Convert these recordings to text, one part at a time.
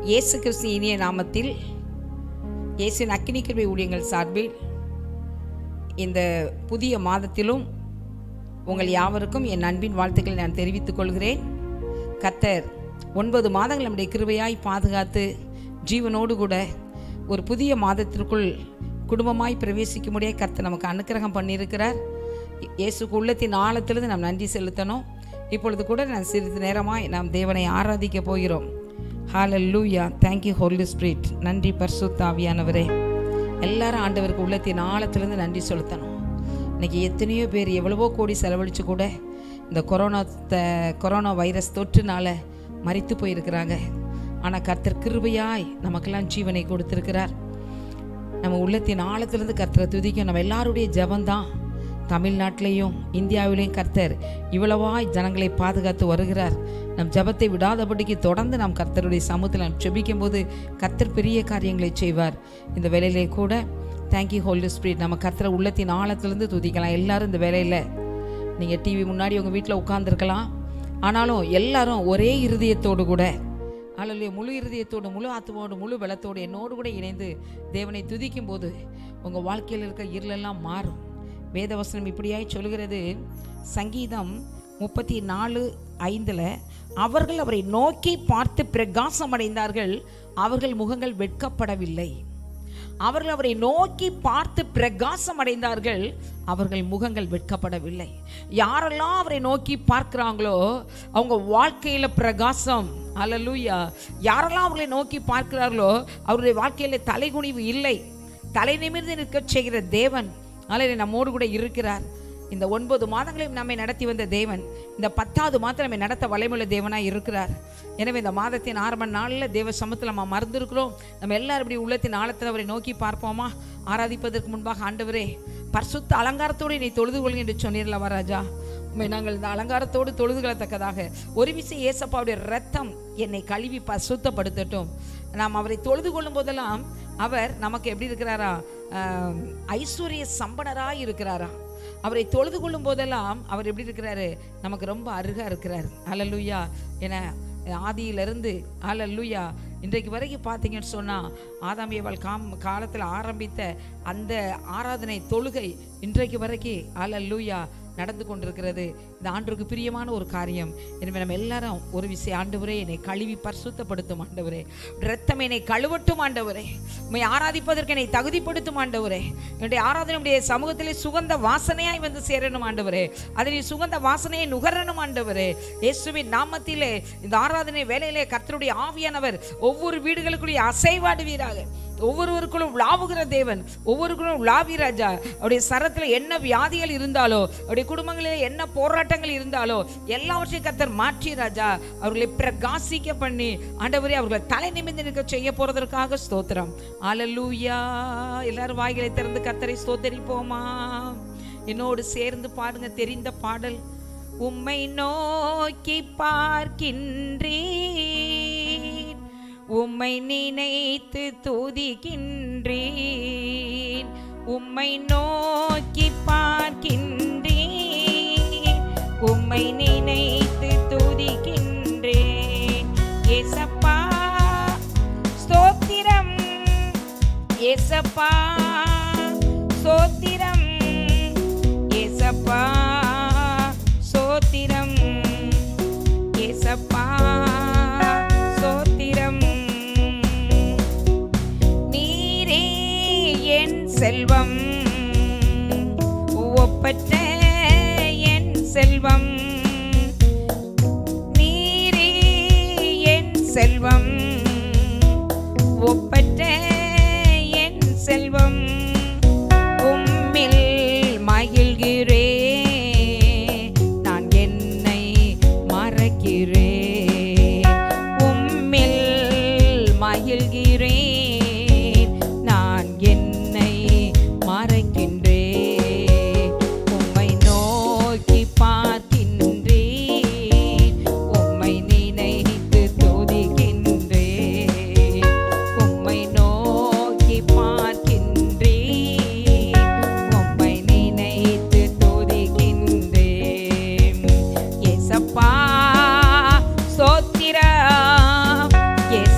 இயேசு கிறிஸ்து இனிய நாமத்தில் இயேசுவின் அக்கினி கிருபை ஊழியங்கள் சார்பில் இந்த புதிய மாதத்திலும் உங்கள் யாவருக்கும் என் அன்பின் வாழ்த்துக்களை நான் தெரிவித்துக் கொள்கிறேன் கத்தர் ஒன்பது மாதங்கள் நம்முடைய கிருபையாய் பாதுகாத்து ஜீவனோடு கூட ஒரு புதிய மாதத்திற்குள் குடும்பமாய் பிரவேசிக்க முடிய கர்த்தர் நமக்கு அனுக்கிரகம் பண்ணியிருக்கிறார் இயேசுக்கு உள்ளத்தின் ஆழத்திலிருந்து நாம் நன்றி செலுத்தணும் இப்பொழுது கூட நான் சிறிது நேரமாய் நாம் தேவனை ஆராதிக்க போகிறோம் ஹalleluya thank you holy spirit நன்றி பரிசுத்த ஆவியானவரே எல்லாரும் ஆண்டவருக்கு உள்ளத்தின் ஆழத்திலிருந்து நன்றி செலுத்தணும் இன்னைக்கு எத்தனையோ பேர் எவ்வளவோ கோடி செலவழித்து கூட இந்த கொரோனா த கொரோனா வைரஸ் தொற்றுனால மறித்து போயிருக்கிறாங்க ஆனால் கர்த்தர் கிருபையாய் நமக்கெல்லாம் ஜீவனை கொடுத்திருக்கிறார் நம்ம உள்ளத்தின் ஆழத்திலிருந்து கர்த்தரை துதிக்கும் நம்ம எல்லாருடைய ஜெபம்தான் தமிழ்நாட்டிலையும் இந்தியாவிலையும் கர்த்தர் இவ்வளவாய் ஜனங்களை பாதுகாத்து வருகிறார் நம் ஜெபத்தை விடாதபடிக்கு தொடர்ந்து நாம் கர்த்தருடைய சமூகத்தில் நாம் ஜெபிக்கும் போது கர்த்தர் பெரிய காரியங்களை செய்வார் இந்த வேலையிலே கூட தேங்க்யூ ஹோல்டு ஸ்பிரிட் நம்ம கர்த்தரை உள்ளத்தின் ஆழத்திலிருந்து துதிக்கலாம் எல்லாரும் இந்த வேலையில் நீங்கள் டிவி முன்னாடி உங்கள் வீட்டில் உட்காந்துருக்கலாம் ஆனாலும் எல்லாரும் ஒரே இருதயத்தோடு கூட அல்லது முழு இருதயத்தோடு முழு ஆத்துவோடு முழு பலத்தோடு என்னோடு கூட இணைந்து தேவனை துதிக்கும் போது உங்கள் வாழ்க்கையில் இருக்க இருளெல்லாம் மாறும் வேதவசனம் இப்படியாய் சொல்கிறது சங்கீதம் முப்பத்தி நாலு ஐந்தில் அவர்கள் அவரை நோக்கி பார்த்து பிரகாசம் அடைந்தார்கள் அவர்கள் முகங்கள் வெட்கப்படவில்லை அவர்கள் அவரை நோக்கி பார்த்து பிரகாசம் அடைந்தார்கள் அவர்கள் முகங்கள் வெட்கப்படவில்லை யாரெல்லாம் அவரை நோக்கி பார்க்கிறாங்களோ அவங்க வாழ்க்கையில பிரகாசம் அல்லலூயா யாரெல்லாம் அவர்களை நோக்கி பார்க்கிறார்களோ அவருடைய வாழ்க்கையில தலைகுனிவு இல்லை தலை நிமிர்ந்து நிற்க செய்கிற தேவன் அல்ல நம்மோடு கூட இருக்கிறார் இந்த ஒன்பது மாதங்களையும் நம்மை நடத்தி வந்த தேவன் இந்த பத்தாவது மாதம் நம்மை நடத்த வலைமுள்ள தேவனாக இருக்கிறார் எனவே இந்த மாதத்தின் ஆரம்ப நாளில் தேவ சமத்தில் நம்ம மறந்துருக்கிறோம் நம்ம எல்லாரும் இப்படி உள்ளத்தின் ஆழத்தில் அவரை நோக்கி பார்ப்போமா ஆராதிப்பதற்கு முன்பாக ஆண்டவரே பரிசுத்த அலங்காரத்தோடு நீ தொழுது கொள்ளுங்க என்று சொன்னீர்களவா ராஜா உண்மை நாங்கள் இந்த அலங்காரத்தோடு தொழுது கொள்ளத்தக்கதாக ஒரு விசை ஏசப்பாவுடைய ரத்தம் என்னை கழுவி பசுத்தப்படுத்தட்டும் நாம் அவரை தொழுது கொள்ளும் போதெல்லாம் அவர் நமக்கு எப்படி இருக்கிறாரா ஆம், ஐஸ்வர்ய சம்பனராய் இருக்கிறாரா அவரை தொழுது கொள்ளும் போதெல்லாம் அவர் எப்படி இருக்கிறாரு நமக்கு ரொம்ப அருகா இருக்கிறார் அலலுயா என ஆதியிலிருந்து அலலுயா இன்றைக்கு வரைக்கும் பார்த்தீங்கன்னு சொன்னால் ஆதாமியவாள் காம் காலத்தில் ஆரம்பித்த அந்த ஆராதனை தொழுகை இன்றைக்கு வரைக்கும் அலலுயா நடந்து கொண்டிருக்கிறது இந்த ஆண்டுக்கு பிரியமான ஒரு காரியம் எனவே நம்ம எல்லாரும் ஒரு விஷயம் ஆண்டவரே என்னை கழுவி பரிசுத்தப்படுத்தும் ஆண்டவரே ரத்தம் என்னை கழுவட்டும் ஆண்டவரே உண்மை ஆராதிப்பதற்கு என்னை தகுதிப்படுத்தும் ஆண்டவரே என்னுடைய ஆராதனையுடைய சமூகத்திலே சுகந்த வாசனையாய் வந்து சேரணும் ஆண்டவரே அதில் சுகந்த வாசனையை நுகரணும் ஆண்டவரே இயேசுவின் நாமத்திலே இந்த ஆராதனை வேலையிலே கர்த்தருடைய ஆவியானவர் ஒவ்வொரு வீடுகளுக்குள்ளே அசைவாடுவீராக ஒவ்வொருவருக்குள்ளும் விளாவுகிற தேவன் ஒவ்வொருக்குள்ளும் விளாவி ராஜா அவருடைய சரத்தில் என்ன வியாதிகள் இருந்தாலோ அவருடைய குடும்பங்களில் என்ன போராட்டங்கள் இருந்தாலோ எல்லாவற்றையும் கத்தர் மாற்றி ராஜா அவர்களை பிரகாசிக்க பண்ணி ஆண்டவரே அவர்களை தலை நிமிர்ந்து நிற்க செய்ய போறதற்காக ஸ்தோத்திரம் அலலூயா எல்லாரும் வாய்களை திறந்து கத்தரை ஸ்தோத்தரிப்போமா என்னோடு சேர்ந்து பாடுங்க தெரிந்த பாடல் உம்மை நோக்கி பார்க்கின்றேன் உம்மை நினைத்து துதிக்கின்றேன் உம்மை நோக்கி பார்க்கின்றேன் உம்மை நினைத்து துதிக்கின்றேன் ஏசப்பா ஸ்தோத்திரம் ஏசப்பா ஸ்தோத்திரம் ஏசப்பா ஸ்தோத்திரம் ஏசப்பா ஸ்தோத்திரம் நீரே என் செல்வம் ஒப்பற்ற என் செல்வம் நீரே என் செல்வம் ஒப்பற்ற என் செல்வம் உம்மில் மகிழ்கிறே நான் என்னை மறக்கிறேன் உம்மில் மகிழ்கிறேன் நான் என்னை மறைக்கின்றேன் உம்மை நோக்கி பார்க்கின்றேன் உம்மை நினைத்து துதிக்கின்றேன்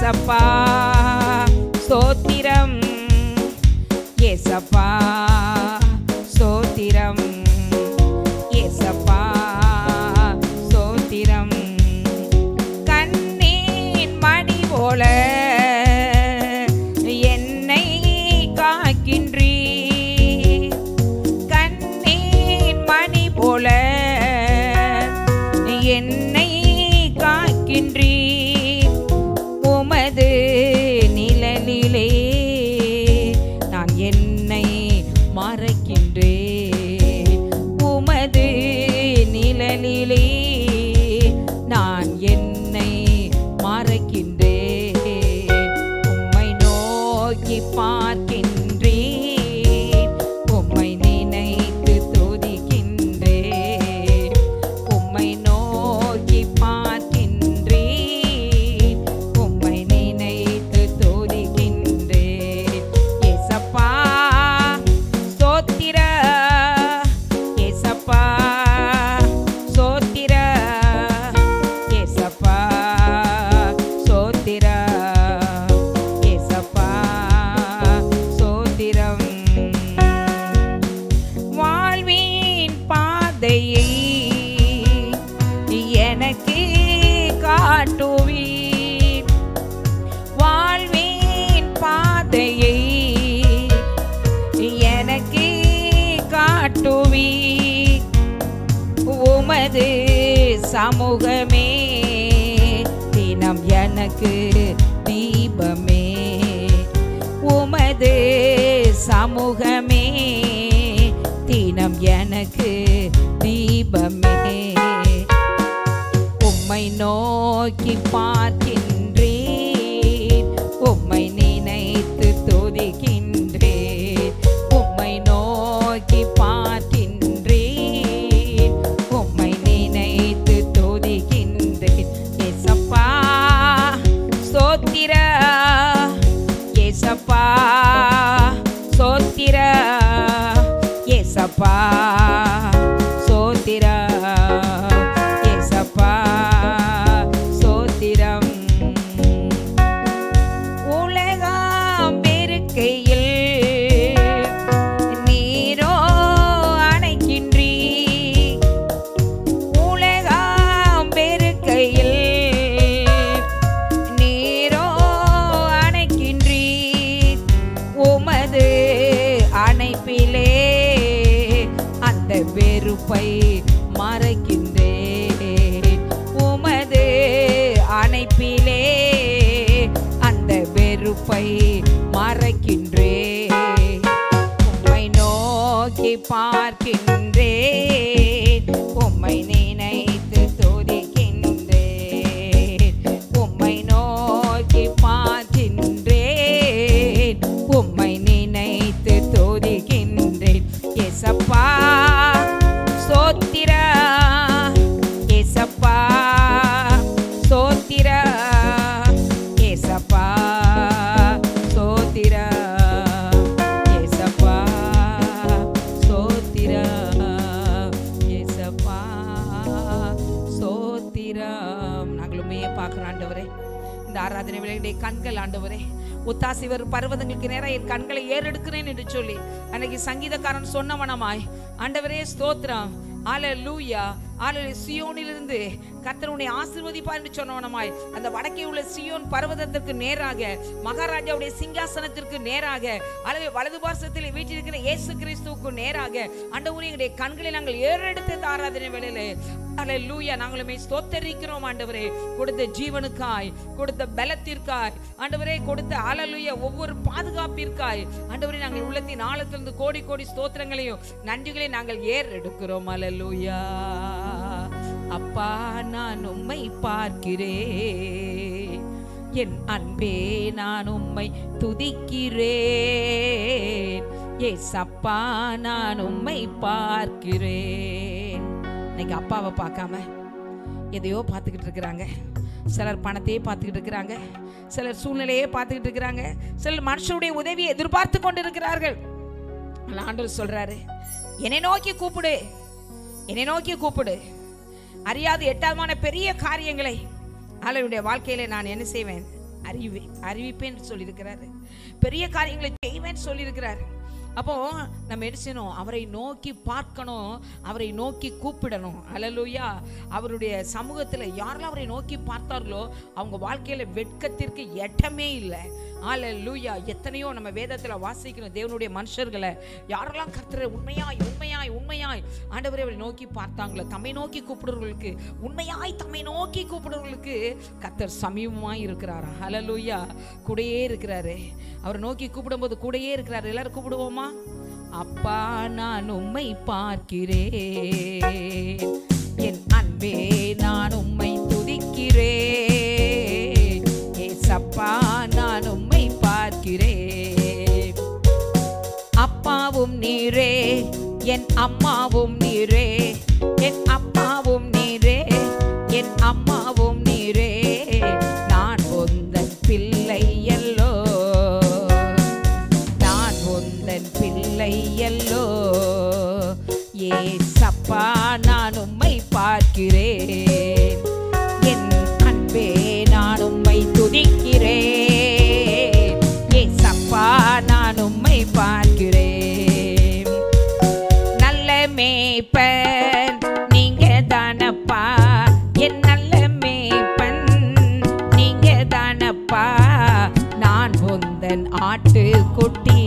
ஏசப்பா ஸ்தோத்திரம் ஏசப்பா ஸ்தோத்திரம் ஏசப்பா ஸ்தோத்திரம் கண்ணீன் மணி போல என்னை காக்கின்றீ கண்ணீன் மணி போல என்னை காக்கின்றீ உமது நிழலிலே நான் என்னை மறைக்கின்றேன் உமது நிழலிலே நான் என்னை மறைக்கின்றேன் உம்மை நோக்கி பார்க்கின்றேன் உம்மை நினைத்து துதிக்கின்றேன் உம்மை நோக்கி பார்க்கின்றேன் உம்மை நினைத்து துதிக்கின்றேன் ஏசப்பா ஸ்தோத்திர ஏசப்பா ஸ்தோத்திர ஏசப்பா ஸ்தோத்திர ஏசப்பா ஸ்தோத்திரம் வாழ்வின் பாதையை எனக்கு காட்டுவீர் வாழ்வின் பாதையை எனக்கு காட்டுவீர் உமது சமூகமே தினம் எனக்கு தீபமே உமது சமூகமே தினம் எனக்கு தீபமே உம்மை நோக்கி பார்க்கின்றேன் உம்மை நினைத்து துதிக்கின்றேன் உம்மை நோக்கி பார்க்கின்றேன் உம்மை நினைத்து துதிக்கின்றேன் ஏசப்பா ஸ்தோத்திர ஏசப்பா ஸ்தோத்திர ஏசப்பா ஸ்தோத்திர ஏசப்பா ஸ்தோத்திரம் உலகம் பெருக்கையில் நீரோ அணைக்கின்றீ உலகம் பெருக்கையில் நீரோ அணைக்கின்றீ உமது அணைப்பிலே அந்த வெறுப்பை மறைக்கின்றேன் உமது அணைப்பிலே அந்த வெறுப்பை மறைக்கின்றேன் உம்மை நோக்கி பார்க்கின்றேன் உம்மை நினைத்து துதிக்கின்றேன் உம்மை நோக்கி பார்க்கின்றேன் உம்மை நினைத்து துதிக்கின்றேன் ஏசப்பா சோத்திர ஏசப்பா சோத்திர ஏசப்பா சோத்திர ஏசப்பா சோத்திர ஏசப்பா சோத்திரம் நாங்கள் உண்மையே பார்க்குறோம் ஆண்டவரே இந்த ஆராதனை விளையாடைய கண்கள் ஆண்டவரே ஒத்தாசி வரும் பர்வதங்களுக்கு நேரா என் கண்களை ஏறெடுக்கிறேன் என்று சொல்லி அன்னைக்கு சங்கீதக்காரன் சொன்னவனமாய் ஆண்டவரே ஸ்தோத்திரம் ஆல லூயா ஆல சியோனிலிருந்து கர்த்தர் உன்னை ஆசீர்வதிப்பார் என்று சொன்னவனமாய் அந்த வடக்கே உள்ள சியோன் பர்வதத்திற்கு நேராக மகாராஜாவுடைய சிங்காசனத்திற்கு நேராக அல்லது வலது பார்சத்தில் வீட்டிருக்கிற இயேசு கிறிஸ்துவுக்கு நேராக ஆண்டவரே எங்களுடைய கண்களை நாங்கள் ஏறெடுத்து இந்த ஆராதனை வேளையில அல்ல லூயா நாங்களுமே ஸ்தோத்தரிக்கிறோம் ஆண்டவரே கொடுத்த ஜீவனுக்காய் கொடுத்த பலத்திற்காய் ஆண்டவரே கொடுத்த அலலுய ஒவ்வொரு பாதுகாப்பிற்காய் ஆண்டவரே நாங்கள் உள்ளத்தின் ஆழத்திலிருந்து கோடி கோடி ஸ்தோத்திரங்களையும் நன்றிகளை நாங்கள் ஏர் எடுக்கிறோம் அலலுயா அப்பா நான் உம்மை பார்க்கிறேன் என் அன்பே நான் உம்மை துதிக்கிறேன் ஏசப்பா நான் உம்மை பார்க்கிறேன் இன்னைக்கு அப்பாவை பார்க்காம எதையோ பார்த்துக்கிட்டு இருக்கிறாங்க சிலர் பணத்தையே பார்த்துக்கிட்டு இருக்கிறாங்க சிலர் சூழ்நிலையே பார்த்துக்கிட்டு இருக்கிறாங்க சிலர் மனுஷனுடைய உதவியை எதிர்பார்த்து கொண்டு இருக்கிறார்கள் ஆனா ஆண்டவர் சொல்றாரு என்னை நோக்கி கூப்பிடு என்னை நோக்கி கூப்பிடு அறியாது எட்டாதமான பெரிய காரியங்களை ஆளுடைய வாழ்க்கையில நான் என்ன செய்வேன் அறிவி அறிவிப்பேன்னு சொல்லியிருக்கிறாரு பெரிய காரியங்களை செய்வேன்னு சொல்லியிருக்கிறாரு அப்போ நம்ம என்ன செய்யணும் அவரை நோக்கி பார்க்கணும் அவரை நோக்கி கூப்பிடணும் அலலுயா அவருடைய சமூகத்தில் யாரெல்லாம் அவரை நோக்கி பார்த்தார்களோ அவங்க வாழ்க்கையில வெட்கத்திற்கு இடமே இல்லை ஆலலூயா எத்தனையோ நம்ம வேதத்தில் வாசிக்கணும் தேவனுடைய மனுஷர்களை யாரெல்லாம் கர்த்தரை உண்மையாய் உண்மையாய் உண்மையாய் ஆண்டவரை அவரை நோக்கி பார்த்தாங்களோ தம்மை நோக்கி கூப்பிடுறவர்களுக்கு உண்மையாய் தம்மை நோக்கி கூப்பிடுறவர்களுக்கு கர்த்தர் சமீபமாய் இருக்கிறாரா ஹalleluya கூடயே இருக்கிறாரு அவரை நோக்கி கூப்பிடும்போது கூடயே இருக்கிறாரு எல்லாரும் கூப்பிடுவோமா அப்பா நான் உம்மை பார்க்கிறேன் என் அன்பே நான் உம்மை துதிக்கிறேன் ஏசப்பா நான் உம்மை பார்க்கிறேன் அப்பாவும் நீரே என் அம்மாவும் நீரே என் அப்பாவும் நீரே என் அம்மாவும் நீரே நான் உந்தன் பிள்ளை எல்லோ நான் உந்தன் பிள்ளை எல்லோ ஏசப்பா நான் உம்மை பார்க்கிறேன் என் அன்பே நான் உம்மை துதிக்கிறேன் ஏசப்பா நான் உம்மை பார்க்கிறேன் நல்ல மேய்ப்பன் நீங்க தானப்பா என் நல்ல மேய்ப்பன் நீங்க தானப்பா நான் உந்தன் ஆட்டுக்குட்டி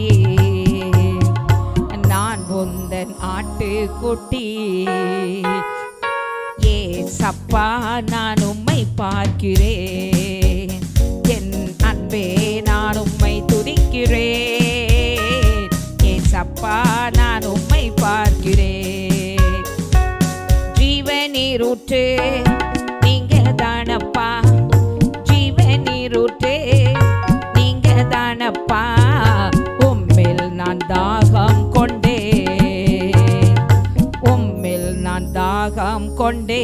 நான் உந்தன் ஆட்டுக்குட்டி ஏசப்பா நான் உம்மை பார்க்கிறேன் என் அன்பே நான் உம்மை துதிக்கிறேன் ஏசப்பா நான் உம்மை பார்க்கிறேன் ஜீவநீரூற்று நீங்க தானப்பா ஜீவநீரூற்று நீங்க தானப்பா உம்மில் நான் தாகம் கொண்டேன் உம்மில் நான் தாகம் கொண்டே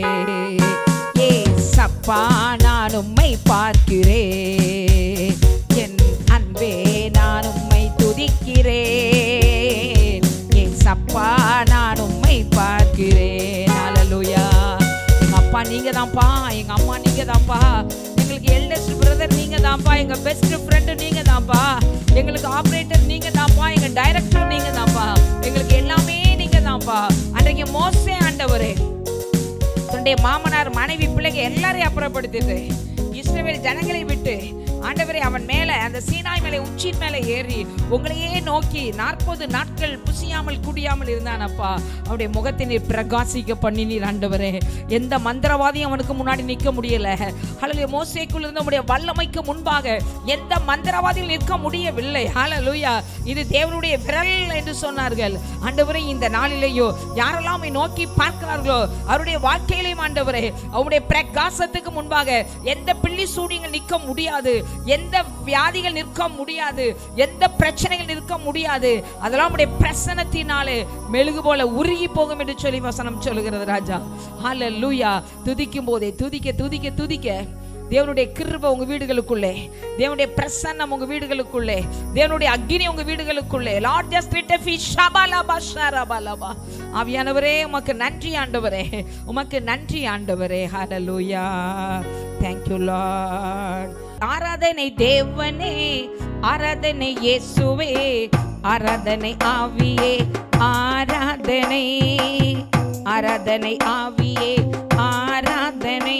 ஏசப்பா நான் உம்மை பார்க்கிறேன் என் அன்பே நான் உம்மை துதிக்கிறேன் ஏசப்பா நான் உம்மை பார்க்கிறேன் ஹalleluya எங்க அப்பா நீங்க தான்ப்பா எங்க அம்மா நீங்க தான்ப்பா எங்களுக்கு எல்டஸ்ட் பிரதர் நீங்க தான்ப்பா எங்க பெஸ்ட் ஃப்ரெண்டு நீங்க தான்ப்பா எங்களுக்கு ஆபரேட்டர் நீங்க தான்ப்பா எங்க டைரக்டர் நீங்க தான்ப்பா எங்களுக்கு எல்லாமே நீங்க தான்ப்பா அன்றைக்கு மோசே ஆண்டவரே தன்னுடைய மாமனார் மனைவி பிள்ளைங்க எல்லாரையும் அப்புறப்படுத்திட்டு இஸ்ரவேல் ஜனங்களை விட்டு ஆண்டவரே அவன் மேலே அந்த சீனாய் மேலே உச்சின் மேலே ஏறி உங்களையே நோக்கி நாற்பது நாட்கள் புசியாமல் குடியாமல் இருந்தானப்பா அவருடைய முகத்தை நீர் பிரகாசிக்க பண்ணி நீர் ஆண்டவரே எந்த மந்திரவாதியும் அவனுக்கு முன்னாடி நிற்க முடியல ஹalleluya மோசேக்குள் இருந்த உடைய வல்லமைக்கு முன்பாக எந்த மந்திரவாதியும் நிற்க முடியவில்லை ஹalleluya இது தேவனுடைய விரல் என்று சொன்னார்கள் ஆண்டவரே இந்த நாளிலேயோ யாரெல்லாம் உம்மை நோக்கி பார்க்கிறார்களோ அவருடைய வாழ்க்கையிலையும் ஆண்டவரே அவருடைய பிரகாசத்துக்கு முன்பாக எந்த பிள்ளி சூடியங்கள் நிற்க முடியாது எந்த வியாதிகள் நிற்க முடியாது எந்த பிரச்சனைகள் நிற்க முடியாது அதெல்லாம் உடைய பிரசனத்தினாலே மெழுகு போல உருகி போகும் என்று சொல்லி வசனம் சொல்லுகிறது ராஜா ஹalleluya துதிக்கும் போதே துதிக்க துதிக்க துதிக்க தேவனுடைய கிருபை உங்க வீடுகளுக்குள்ளே தேவனுடைய பிரசன்னம் உங்க வீடுகளுக்குள்ளே தேவனுடைய அக்னி உங்க வீடுகளுக்குள்ளே லார்ட் ஜஸ்ட் லிட் ஃபி ஷபலபா ஷரபலபா ஆவியானவரே உமக்கு நன்றி ஆண்டவரே உமக்கு நன்றி ஆண்டவரே ஹalleluya thank you lord ஆராதனை தேவனே ஆராதனை இயேசுவே ஆராதனை ஆவியே ஆராதனை ஆராதனை ஆவியே ஆராதனை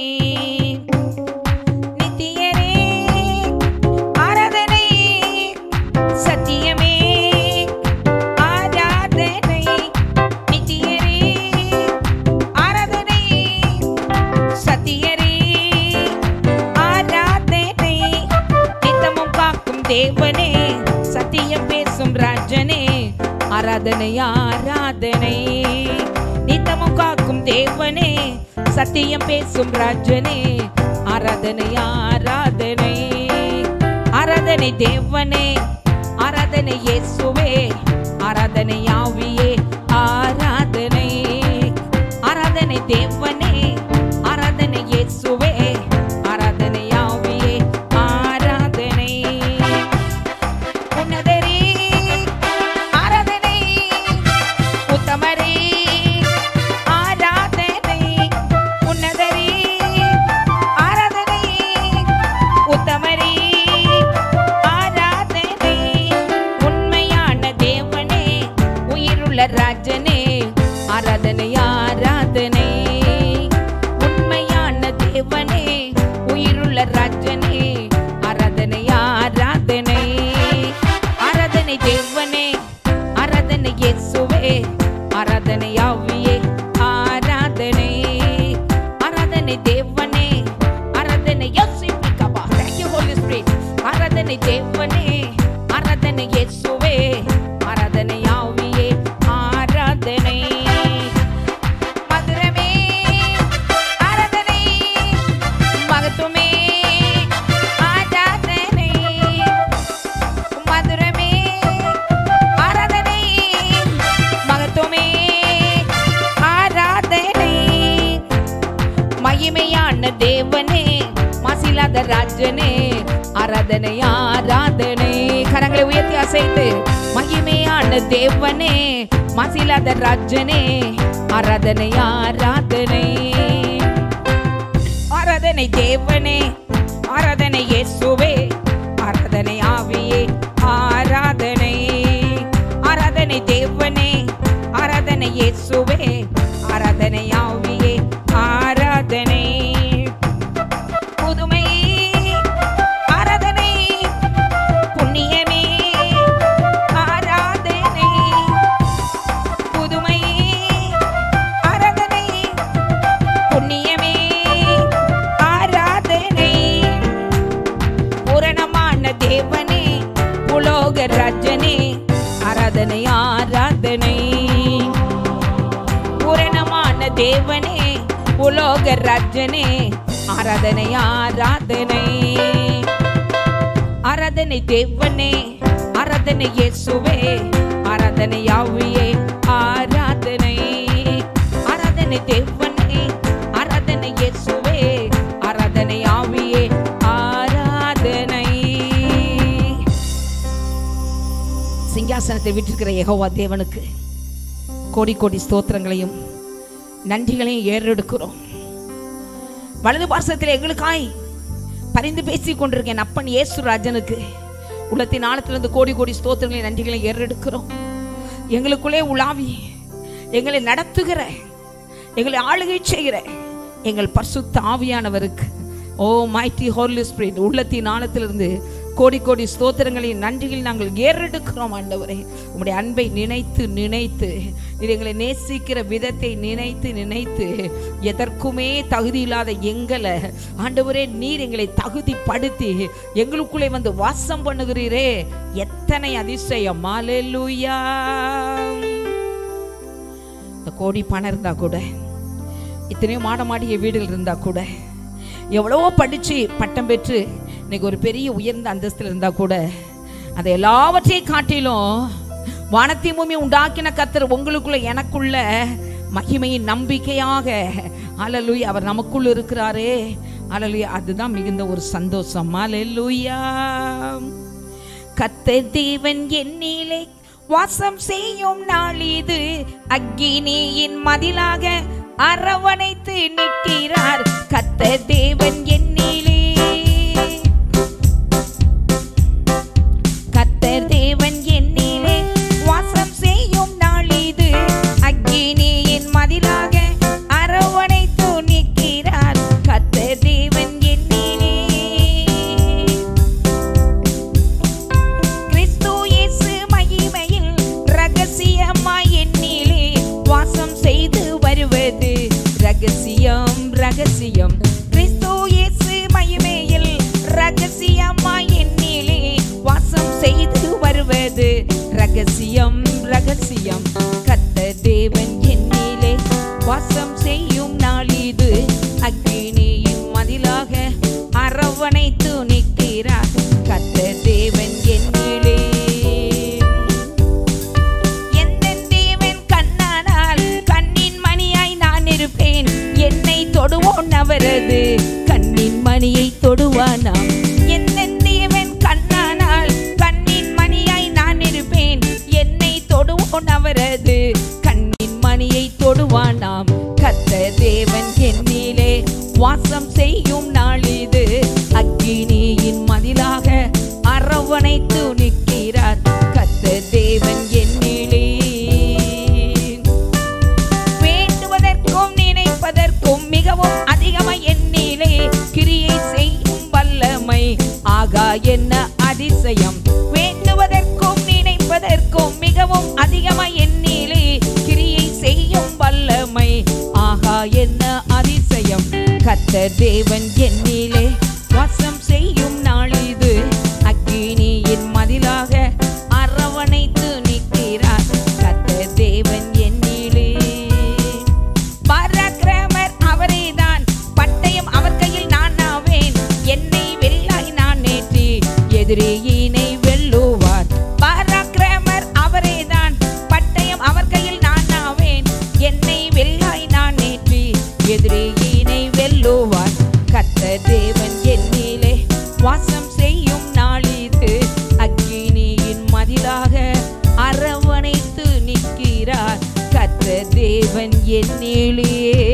நித்தியரே ஆராதனை சத்தியமே ஆராதனை நித்தியரே ஆராதனை சத்தியரே ஆராதனை நித்தமும் காக்கும் தேவனே சத்தியம் பேசும் ராஜனே ஆராதனை ஆராதனை நித்தமும் காக்கும் தேவனே சத்தியம் பேசும் ராஜனே ஆராதனை ஆராதனை ஆராதனை தேவனே ஆராதனை இயேசுவே ஆராதனை ஆவியே ஆராதனை ஆராதனை தேவனே ஆராதனை இயேசுவே ஆராதனை ஆவியே ஆராதனை உன்னதரே ஆராதனை உத்தமரே ஆராதனை உன்னதரே ஆராதனை உத்தமரே ராஜனே ஆராதனை ஆராதனை ஆராதனை தேவனே ஆராதனை இயேசுவே ஆராதனை ஆவியே ஆராதனை ஆராதனை தேவனே ஆராதனை யோசிப்பிக்கபா thank you holy spirit ஆராதனை தேவனே ஆராதனை இயேசுவே ஆராதனை ஆவியே ஆராதனை மதுரமே ஆராதனை மகத்துவமே ஆராதனை மதுரமே ஆராதனை மகத்துவமே ஆராதனை மகிமையான தேவனே மாசில்லாத ராஜனே ஆராதனை ஆராதனை கரங்களை உயர்த்தி அசைத்து மகிமையான தேவனே மாசில்லாத ராஜனே ஆராதனை ஆராதனை ஆராதனை தேவனே ஆராதனை இயேசுவே ஆராதனை ஆவியே ஆராதனை ஆராதனை தேவனே ஆராதனை இயேசுவே ஆராதனை ஆவியே ஆராதனை புதுமை ஆராதனை புண்ணியமே ஆராதனை புதுமை ஆராதனை புண்ணியமே ஆராதனை பூரணமான தேவனே புலோக ராஜனே ஆராதனை ஆராதனை பூரணமான தேவனே உலோக ராஜனே ஆராதனை ஆராதனை ஆராதனை தேவனே ஆராதனை இயேசுவே ஆராதனை ஆவியே ஆராதனை ஆராதனை தேவனே ஆராதனை இயேசுவே ஆராதனை ஆவியே ஆராதனை சிங்காசனத்தை விட்டிருக்கிற யெகோவா தேவனுக்கு கோடி கோடி ஸ்தோத்திரங்களையும் நன்றிகளையும் ஏறெடுக்கிறோம் வலது பார்சத்தில் எங்களுக்காய் பரிந்து பேசிக் கொண்டிருக்கேன் அப்பன் இயேசு ராஜனுக்கு உள்ளத்தின் ஆழத்திலிருந்து கோடி கோடி ஸ்தோத்திரங்களையும் நன்றிகளையும் ஏறெடுக்கிறோம் எங்களுக்குள்ளே உலாவி எங்களை நடத்துகிற எங்களை ஆளுகை செய்கிற எங்கள் பரிசுத்த ஆவியானவருக்கு ஓ மைட்டி ஹோர்லி ஸ்பிரிட் உள்ளத்தின் ஆழத்திலிருந்து கோடி கோடி ஸ்தோத்திரங்களையும் நன்றிகள் நாங்கள் ஏறெடுக்கிறோம் ஆண்டவரே உம்முடைய அன்பை நினைத்து நினைத்து நீர் எங்களை நேசிக்கிற விதத்தை நினைத்து நினைத்து எதற்குமே தகுதி இல்லாத எங்களை ஆண்டவரே நீர் எங்களை தகுதிப்படுத்தி எங்களுக்குள்ளே வந்து வாசம் பண்ணுகிறீரே எத்தனை அதிசயம் மாலெலுயா இந்த கோடி பணம் இருந்தா கூட இத்தனையோ மாட மாடிய வீடுகள் இருந்தா கூட எவ்வளவோ படிச்சு பட்டம் பெற்று இன்னைக்கு ஒரு பெரிய உயர்ந்த அந்தஸ்தில் இருந்தா கூட அதை எல்லாவற்றையும் காட்டிலும் வானத்தையும் பூமி உண்டாக்கின கத்தர் உங்களுக்குள்ள எனக்குள்ள மகிமையின் நம்பிக்கையாக அலலுயா அவர் நமக்குள்ள இருக்கிறாரே அலலுயா அதுதான் மிகுந்த ஒரு சந்தோஷம் அலலுயா கத்தர் தேவன் என்னிலே வாசம் செய்யும் நாள் இது அக்கினியின் மதிலாக அரவணைத்து நிற்கிறார் கத்தர் தேவன் என்னிலே கத்தர் தேவன் என்னிலே வாசம் செய்யும் நாள் இது அக்கினியின் மதிலாக அரவணைத்து நிற்கிறார் கத்தர் தேவன் என்னிலே கிறிஸ்து இயேசு மகிமையில் ரகசியமாய் என்னிலே வாசம் செய்து வருவது ரகசியம் ரகசியம் கிறிஸ்து இயேசு மகிமையில் ரகசியமாய் என்னிலே வாசம் செய்து வருவது ரகசியம் ரகசியம் கத்த தேவன் என்னிலே வாசம் செய்யும் நாள் இது அக்கினியின் மதிலாக அரவணைத்து நிற்கிறார் கத்த தேவன் என்னிலே எந்த தேவன் கண்ணானால் கண்ணின் மணியாய் நான் இருப்பேன் என்னை தொடுவோன் அவரது கண்ணின் மணியை தொடுவானாம் எந்த தேவன் கண்ணானால் கண்ணின் மணியாய் நான் இருப்பேன் என்னை தொடுவோன் அவரது கண்ணின் மணியை தொடுவானாம் கத்த தேவன் என்னிலே வாசம் செய்யும் நாள் இது அக்கினியின் மதிலாக அரவணைத்து நிற்கிறார் கத்த தேவன் என்னிலே வேண்டுவதற்கும் நினைப்பதற்கும் மிகவும் அதிகமாய் என்னிலே கிரியை செய்யும் என்ன அதிசயம் வேண்டுவதற்கும் நினைப்பதற்கும் மிகவும் அதிகமாய் எண்ணிலே கிரியை செய்யும் வல்லமை ஆஹா என்ன அதிசயம் கத்த தேவன் என்னிலே வாசம் செய்யும் நாளிது அக்கினியின் மதிலாக அரவணைத்து நிற்கிறார் கத்த தேவன் என்னிலே பராக்கிரமர் அவரேதான் பட்டயம் அவர் கையில் நான் ஆவேன் என்னை வெல்லாய் நான் நேற்றி எதிரியினை வெல்லுவார் பராக்கிரமர் அவரேதான் பட்டயம் அவர் கையில் நான் ஆவேன் என்னை வெல்லாய் நான் நேற்றி எதிரியினை வெல்லுவார் கத்த தேவன் என்னிலே வாசம் செய்யும் நாளிது அக்கினியின் மதிலாக அரவணைத்து நிற்கிறார் கத்த தேவன் என்னிலே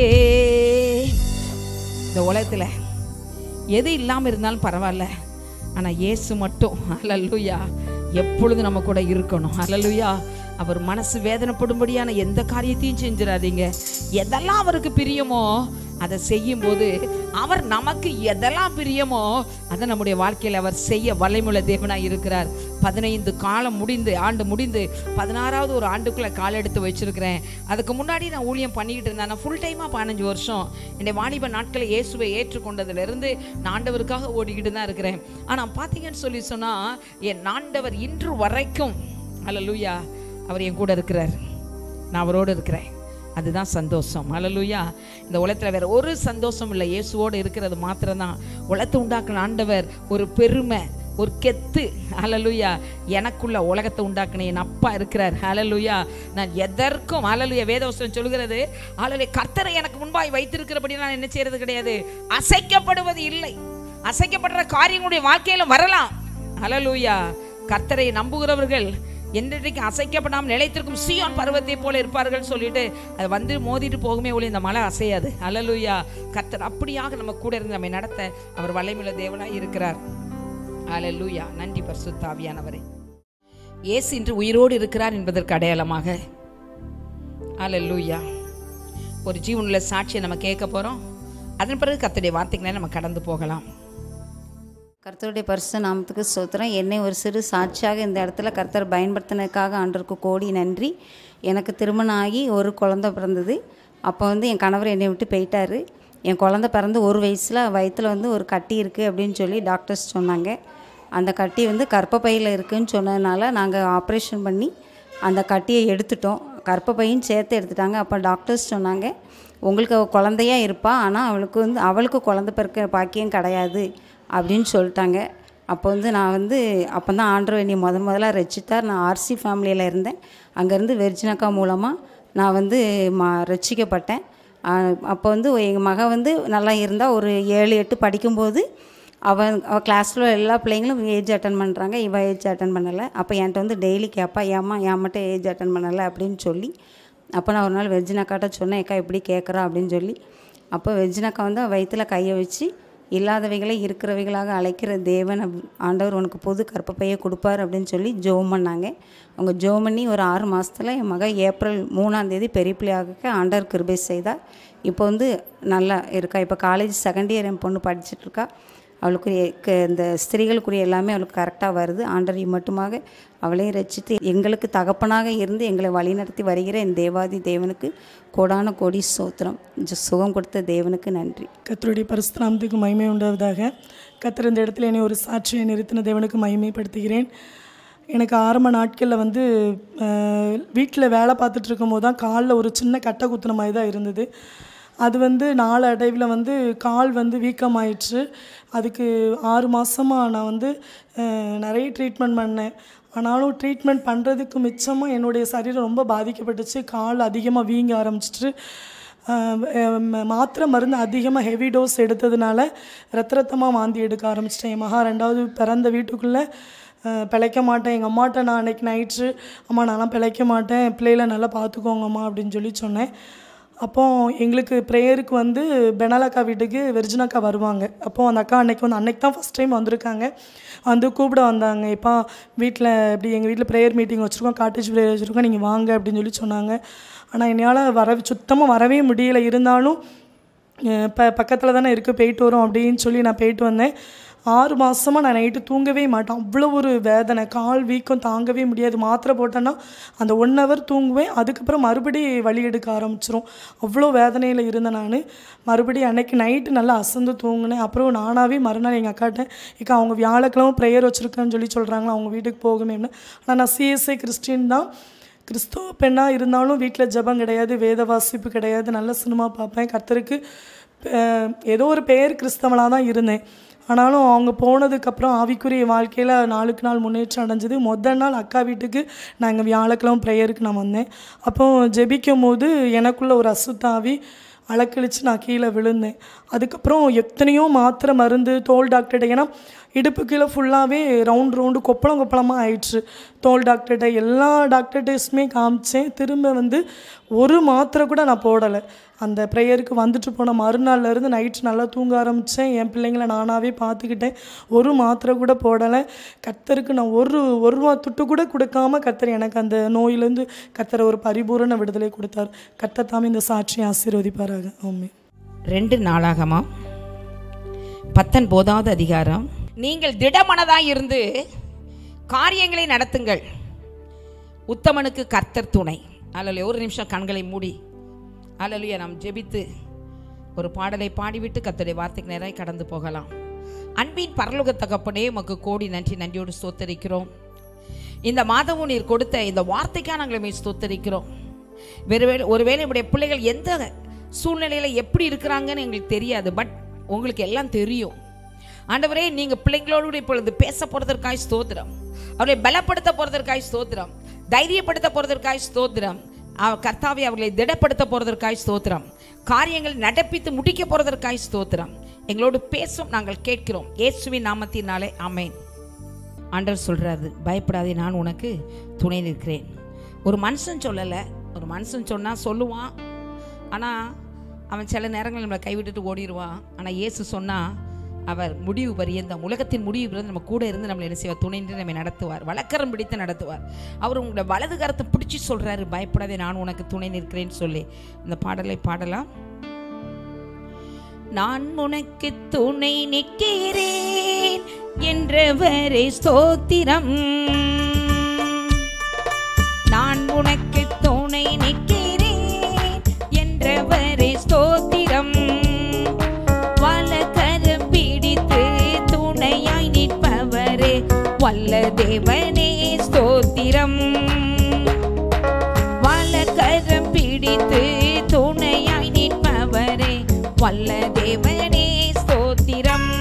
இந்த உலகத்தில் எது இல்லாமல் இருந்தாலும் பரவாயில்ல ஆனால் இயேசு மட்டும் அலலுயா எப்பொழுதும் நம்ம கூட இருக்கணும் அலலுயா அவர் மனசு வேதனைப்படும்படியான எந்த காரியத்தையும் செஞ்சிடாதீங்க எதெல்லாம் அவருக்கு பிரியமோ அதை செய்யும்போது அவர் நமக்கு எதெல்லாம் பிரியமோ அதை நம்முடைய வாழ்க்கையில் அவர் செய்ய வலைமுள்ள தேவனாக இருக்கிறார் பதினைந்து காலம் முடிந்து ஆண்டு முடிந்து பதினாறாவது ஒரு ஆண்டுக்குள்ளே கால் எடுத்து வச்சிருக்கிறேன் அதுக்கு முன்னாடி நான் ஊழியம் பண்ணிக்கிட்டு இருந்தேன் நான் ஃபுல் டைமாக பதினஞ்சு வருஷம் என்னுடைய வாலிப நாட்களை இயேசுவை ஏற்றுக்கொண்டதுலேருந்து நான் ஆண்டவருக்காக ஓடிக்கிட்டு தான் இருக்கிறேன் ஆனால் பார்த்தீங்கன்னு சொல்லி சொன்னால் என் ஆண்டவர் இன்று வரைக்கும் அல்ல அவர் என் கூட இருக்கிறார் நான் அவரோடு இருக்கிறேன் அதுதான் சந்தோஷம் அலலுயா இந்த உலகத்தில் வேற ஒரு சந்தோஷம் இல்லை இயேசுவோடு இருக்கிறது மாத்திரம்தான் உலகத்தை உண்டாக்குன ஆண்டவர் ஒரு பெருமை ஒரு கெத்து அலலுயா எனக்குள்ள உலகத்தை உண்டாக்குன என் அப்பா இருக்கிறார் அலலுயா நான் எதற்கும் அலலுயா வேதவசனம் சொல்கிறது அலலுயா கர்த்தரை எனக்கு முன்பாய் வைத்திருக்கிறபடி நான் என்ன செய்யறது கிடையாது அசைக்கப்படுவது இல்லை அசைக்கப்படுற காரியங்களுடைய வாழ்க்கையில வரலாம் அலலுயா கர்த்தரை நம்புகிறவர்கள் என்றைக்கு அசைக்கப்படாமல் நிலைத்திருக்கும் சியோன் பருவத்தை போல இருப்பார்கள் சொல்லிட்டு அது வந்து மோதிட்டு போகுமே ஒளி இந்த மலை அசையாது அலலுயா கர்த்தர் அப்படியாக நம்ம கூட இருந்து நம்மை நடத்த அவர் வல்லமையுள்ள தேவனாய் இருக்கிறார் அலலுயா நன்றி பரிசுத்தாவியானவரே இயேசு இன்று உயிரோடு இருக்கிறார் என்பதற்கு அடையாளமாக அலலுயா ஒரு ஜீவனுள்ள சாட்சியை நம்ம கேட்க போகிறோம் அதன் பிறகு கர்த்தருடைய வார்த்தைகளை நம்ம கடந்து போகலாம் கர்த்தருடைய பரிசு நாமத்துக்கு ஸ்தோத்திரம் என்னை ஒரு சிறு சாட்சியாக இந்த இடத்துல கர்த்தர் பயன்படுத்தினதுக்காக ஆண்டவருக்கு கோடி நன்றி எனக்கு திருமணம் ஆகி ஒரு குழந்தை பிறந்தது அப்போ வந்து என் கணவர் என்னை விட்டு போயிட்டாரு என் குழந்தை பிறந்து ஒரு வயசில் வயிற்றில் வந்து ஒரு கட்டி இருக்குது அப்படின்னு சொல்லி டாக்டர்ஸ் சொன்னாங்க அந்த கட்டி வந்து கர்ப்பப்பையில் இருக்குதுன்னு சொன்னதுனால நாங்கள் ஆப்ரேஷன் பண்ணி அந்த கட்டியை எடுத்துட்டோம் கர்ப்பப்பையும் சேர்த்து எடுத்துட்டாங்க அப்போ டாக்டர்ஸ் சொன்னாங்க உங்களுக்கு அவள் குழந்தையா இருப்பா ஆனால் அவளுக்கு வந்து அவளுக்கு குழந்தை பிறக்க பாக்கியம் கிடையாது அப்படின்னு சொல்லிட்டாங்க அப்போ வந்து நான் வந்து அப்போ தான் ஆண்டவர் என்னை முத முதல்ல ரசித்தார் நான் ஆர்சி ஃபேமிலியில் இருந்தேன் அங்கேருந்து வெர்ஜினக்கா மூலமாக நான் வந்து மா ரசிக்கப்பட்டேன் அப்போ வந்து எங்கள் மக வந்து நல்லா இருந்தால் ஒரு ஏழு எட்டு படிக்கும்போது அவன் அவள் கிளாஸில் எல்லா பிள்ளைங்களும் ஏஜ் அட்டன் பண்ணுறாங்க இவள் ஏஜ் அட்டன் பண்ணலை அப்போ என்கிட்ட வந்து டெய்லி கேட்பா ஏம்மா என் மட்டும் ஏஜ் அட்டன் பண்ணலை அப்படின்னு சொல்லி அப்போ நான் ஒரு நாள் வெஜ்ஜினாக்காட்ட சொன்னேன் அக்கா எப்படி கேட்குறா அப்படின்னு சொல்லி அப்போ வெஜ்ஜினாக்கா வந்து வயிற்றில் கையை வச்சு இல்லாதவைகளை இருக்கிறவைகளாக அழைக்கிற தேவன் அப் ஆண்டவர் உனக்கு பொது கற்பப்பையை கொடுப்பார் அப்படின்னு சொல்லி ஜோம் பண்ணாங்க அவங்க ஜோம் பண்ணி ஒரு ஆறு மாதத்தில் என் மக ஏப்ரல் மூணாம் தேதி பெரிய பிள்ளையாக ஆண்டவர் கிருபை செய்தார் இப்போ வந்து நல்லா இருக்கா இப்போ காலேஜ் செகண்ட் இயர் என் பொண்ணு படிச்சிட்ருக்கா அவளுக்குரிய க இந்த ஸ்திரீகளுக்குரிய எல்லாமே அவளுக்கு கரெக்டாக வருது ஆண்டரை மட்டுமாக அவளையும் ரசித்து எங்களுக்கு தகப்பனாக இருந்து எங்களை வழிநடத்தி வருகிற என் தேவாதி தேவனுக்கு கோடான கோடி சோத்திரம் ஜ- சுகம் கொடுத்த தேவனுக்கு நன்றி கர்த்தருடைய பரிசுத்தநாமத்துக்கு மகிமை உண்டாவதாக கர்த்தர் இந்த இடத்துல என்னை ஒரு சாட்சியை நிறுத்தின தேவனுக்கு மகிமைப்படுத்துகிறேன் எனக்கு ஆரம்ப நாட்களில் வந்து வீட்டில் வேலை பார்த்துட்டு இருக்கும்போது தான் காலில் ஒரு சின்ன கட்டை குத்துன மாதிரி தான் இருந்தது அது வந்து நாள் அடைவில் வந்து கால் வந்து வீக்கமாயிடுச்சு அதுக்கு ஆறு மாதமாக நான் வந்து அஹ், நிறைய ட்ரீட்மெண்ட் பண்ணேன் ஆனாலும் ட்ரீட்மெண்ட் பண்ணுறதுக்கு மிச்சமாக என்னுடைய சரீரம் ரொம்ப பாதிக்கப்பட்டுச்சு கால் அதிகமாக வீங்க ஆரம்பிச்சிட்டு ஆஹ் ம- மாத்திரை மருந்து அதிகமாக ஹெவி டோஸ் எடுத்ததுனால ரத்த ரத்தமாக வாந்தி எடுக்க ஆரம்பிச்சிட்டேன் என் மகா ரெண்டாவது பிறந்த வீட்டுக்குள்ளே ஆஹ் பிழைக்க மாட்டேன் எங்கள் அம்மாட்ட நான் அன்றைக்கி நைட்டு அம்மா நான்லாம் பிழைக்க மாட்டேன் பிள்ளைகளை நல்லா பார்த்துக்கோங்கம்மா அப்படின்னு சொல்லி சொன்னேன் அப்போ எங்களுக்கு ப்ரேயருக்கு வந்து பெனலக்கா வீட்டுக்கு வெர்ஜினக்கா வருவாங்க அப்போ அந்த அக்கா அன்னைக்கு வந்து அன்னைக்கு தான் ஃபஸ்ட் டைம் வந்திருக்காங்க வந்து கூப்பிட வந்தாங்க இப்போ வீட்டில் இப்படி எங்கள் வீட்டில் ப்ரேயர் மீட்டிங் வச்சுருக்கோம் காட்டேஜ் ப்ரேயர் வச்சுருக்கோம் நீங்கள் வாங்க அப்படின்னு சொல்லி சொன்னாங்க ஆனால் என்னால் வர சுத்தமாக வரவே முடியல இருந்தாலும் இப்போ பக்கத்தில் தானே இருக்குது போயிட்டு வரோம் அப்படின்னு சொல்லி நான் போயிட்டு வந்தேன் ஆறு மாதமாக நான் நைட்டு தூங்கவே மாட்டேன் அவ்வளோ ஒரு வேதனை கால் வீக்கம் தாங்கவே முடியாது மாத்திரை போட்டேன்னா அந்த ஒன் ஹவர் தூங்குவேன் அதுக்கப்புறம் மறுபடி வலி எடுக்க ஆரம்பிச்சிரும் அவ்வளோ வேதனையில் இருந்தேன் நான் மறுபடியும் அன்னைக்கு நைட்டு நல்லா அசந்து தூங்கினேன் அப்புறம் நானாகவே மறுநாள் எங்கள் அக்காட்ட இக்கா அவங்க வியாழக்கிழமை ப்ரேயர் வச்சுருக்கேன்னு சொல்லி சொல்கிறாங்களா அவங்க வீட்டுக்கு போகமே ஆனால் நான் சிஎஸ்ஐ கிறிஸ்டின் தான் கிறிஸ்துவ பெண்ணாக இருந்தாலும் வீட்டில் ஜெபம் கிடையாது வேத வாசிப்பு கிடையாது நல்ல சினிமா பார்ப்பேன் கர்த்தருக்கு அஹ், ஏதோ ஒரு பெயர் கிறிஸ்தவனாக தான் இருந்தேன் ஆனாலும் அவங்க போனதுக்கப்புறம் ஆவிக்குரிய வாழ்க்கையில் நாளுக்கு நாள் முன்னேற்றம் அடைஞ்சது முதல் நாள் அக்கா வீட்டுக்கு நாங்கள் வியாழக்கிழமை ப்ரேயருக்கு நான் வந்தேன் அப்போ ஜெபிக்கும் போது எனக்குள்ள ஒரு அசுத்தாவி அலக்கழிச்சு நான் கீழே விழுந்தேன் அதுக்கப்புறம் எத்தனையோ மாத்திரை மருந்து தோல் டாக்டர்கிட்ட ஏன்னா இடுப்பு கீழே ஃபுல்லாகவே ரவுண்ட் ரவுண்டு கொப்பளம் கொப்பளமாக ஆயிடுச்சு தோல் டாக்டர்கிட்ட எல்லா டாக்டர் டெஸ்ட்டுமே காமிச்சேன் திரும்ப வந்து ஒரு மாத்திரை கூட நான் போடலை அந்த ப்ரேயருக்கு வந்துட்டு போன மறுநாள்ல இருந்து நைட்டு நல்லா தூங்க ஆரம்பித்தேன் என் பிள்ளைங்கள நானாகவே பார்த்துக்கிட்டேன் ஒரு மாத்திரை கூட போடலை கத்தருக்கு நான் ஒரு ஒரு ரூபா துட்டு கூட கொடுக்காம கத்தர் எனக்கு அந்த நோயிலேருந்து கத்தர் ஒரு பரிபூரண விடுதலை கொடுத்தார் கத்தர் தாமே இந்த சாட்சியை ஆசீர்வதிப்பாராக ஆமே ரெண்டு நாளாகமா பத்தொன்பதாவது அதிகாரம் நீங்கள் திடமனதாய் இருந்து காரியங்களை நடத்துங்கள் உத்தமனுக்கு கர்த்தர் துணை அல்ல ஒரு நிமிஷம் கண்களை மூடி அல்லலுயா நாம் ஜெபித்து ஒரு பாடலை பாடிவிட்டு கர்த்தருடைய வார்த்தைக்கு நேராக கடந்து போகலாம் அன்பின் பரலோக தகப்பனே உமக்கு கோடி நன்றி நன்றியோடு ஸ்தோத்தரிக்கிறோம் இந்த மாதமும் நீர் கொடுத்த இந்த வார்த்தைக்காக நாங்கள் மே ஸ்தோத்தரிக்கிறோம் ஒருவேளை ஒருவேளை நம்முடைய பிள்ளைகள் எந்த சூழ்நிலையில் எப்படி இருக்கிறாங்கன்னு எங்களுக்கு தெரியாது பட் உங்களுக்கு எல்லாம் தெரியும் ஆண்டவரே நீங்கள் பிள்ளைங்களோடு இப்பொழுது பேச போகிறதற்காய் ஸ்தோத்திரம் அவர்களை பலப்படுத்த போகிறதற்காய் ஸ்தோத்திரம் தைரியப்படுத்த போகிறதற்காய் ஸ்தோத்திரம் அவ- கர்த்தாவே அவர்களை திடப்படுத்த போகிறதற்காய் ஸ்தோத்திரம் காரியங்கள் நடப்பித்து முடிக்க போகிறதற்காய் ஸ்தோத்திரம் எங்களோடு பேசும் நாங்கள் கேட்கிறோம் இயேசுவின் நாமத்தினாலே ஆமென் ஆண்டவர் சொல்கிறாரு பயப்படாதே நான் உனக்கு துணை நிற்கிறேன் ஒரு மனுஷன் சொல்லலை ஒரு மனுஷன் சொன்னால் சொல்லுவான் ஆனால் அவன் சில நேரங்கள் நம்மளை கைவிட்டுட்டு ஓடிடுவான் ஆனால் இயேசு சொன்னால் அவர் முடிவு பரியந்தம் உலகத்தின் முடிவு பரியந்தம் நம்ம கூட இருந்து நம்மளை என்ன செய்வார் துணை நின்று நம்மை நடத்துவார் வழக்கரம் பிடித்து நடத்துவார் அவர் உங்களோட வலது கரத்தை பிடிச்சி சொல்கிறாரு பயப்படாதே நான் உனக்கு துணை நிற்கிறேன்னு சொல்லி இந்த பாடலை பாடலாம் நான் உனக்கு துணை நிற்கிறேன் என்றவரே ஸ்தோத்திரம் நான் உனக்கு துணை நிற்கிறேன் என்றவரே ஸ்தோத்திரம் வலக்கரம் பிடித்து துணையாய் நிற்பவரே வல்ல தேவனே ஸ்தோத்திரம் வலக்கரம் பிடித்து துணையாய் நிற்பவரே வல்ல தேவனே ஸ்தோத்திரம்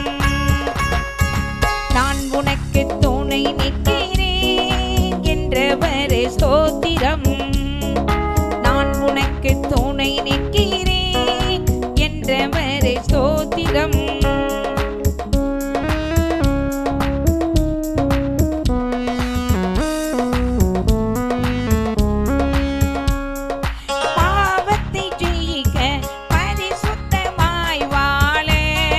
நான் உனக்கு துணை நிற்கிறேன் என்றவரே ஸ்தோத்திரம் நான் உனக்கு துணை நிற்கிறேன் என்றவரே ஸ்தோத்திரம் பாவத்தை ஜெயிக்க பரிசுத்தமாய் வாழ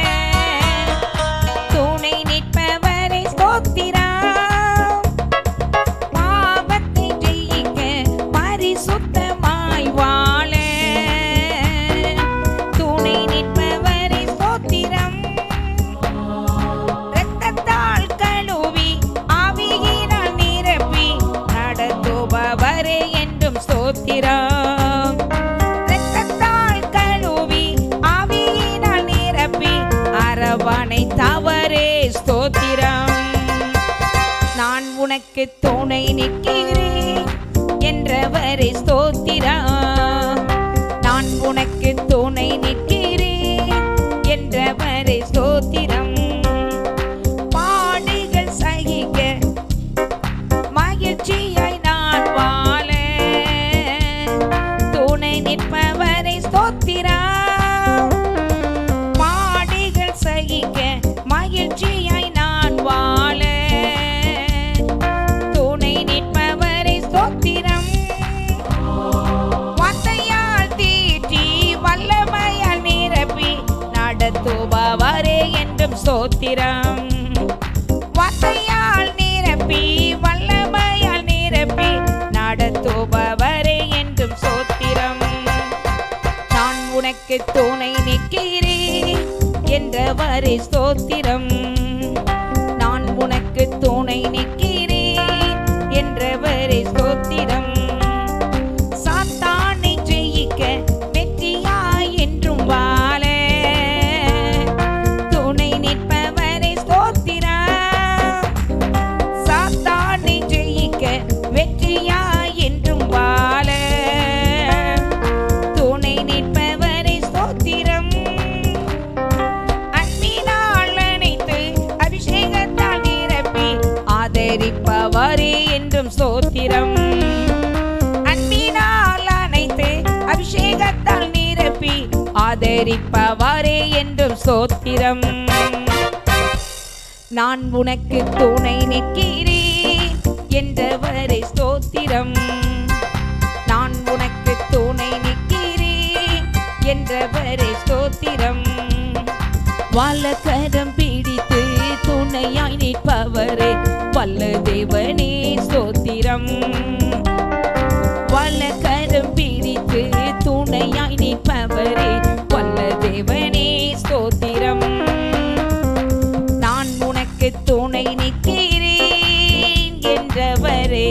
துணை நிற்பவரை ஸ்தோத்திரம் பாவத்தை ஜெயிக்க பரிசுத்தமாய் வாழ துணை நிற்பவரை ஸ்தோத்திரம் இரத்தத்தால் கழுவி ஆவியினால் நிரப்பி நடத்துபவரே என்றும் ஸ்தோத்திரம் இரத்தத்தால் கழுவி ஆவியினால் நிரப்பி அரவணை தவறே ஸ்தோத்திரம் நான் உனக்கு துணை நிற்கிறேன் என்றவரை ஸ்தோத்திரம் நான் உனக்கு துணை நிற்கிறேன் என்றவரை ஸ்தோத்திரம் பாடுகள் சகிக்க மகிழ்ச்சியாய் நான் வாழ துணை நிற்பவரை ஸ்தோத்திரம் பாடுகள் சகிக்க மகிழ்ச்சியாய் நான் வாழ துணை நிற்பவரை ஸ்தோத்திரம் வார்த்தையால் தீட்டி வல்லமையால் நிரப்பி நடத்துபவரே என்றும் ஸ்தோத்திரம் வார்த்தையால் நிரப்பி வல்லமையால் நிரப்பி நடத்துபவரே என்றும் சோத்திரம் நான் உனக்கு துணை நிற்கிறேன் என்றவரே ஸ்தோத்திரம் ஆதரிப்பவரே என்றும் ஸ்தோத்திரம் அன்பினால் அனைத்து அபிஷேகத்தால் நிரப்பி ஆதரிப்பவரே என்றும் ஸ்தோத்திரம் நான் உனக்கு துணை நிற்கிறேன் என்றவரை ஸ்தோத்திரம் நான் உனக்கு துணை நிற்கிறேன் என்றவரை ஸ்தோத்திரம் வலக்கரம் பிடித்து துணையாய் நிற்பவரே வல்ல தேவனே ஸ்தோத்திரம் வலக்கரம் பிடித்து துணையாய் நிற்பவரே வல்ல தேவனே ஸ்தோத்திரம் நான் உனக்கு துணை நிற்கிறேன் என்றவரே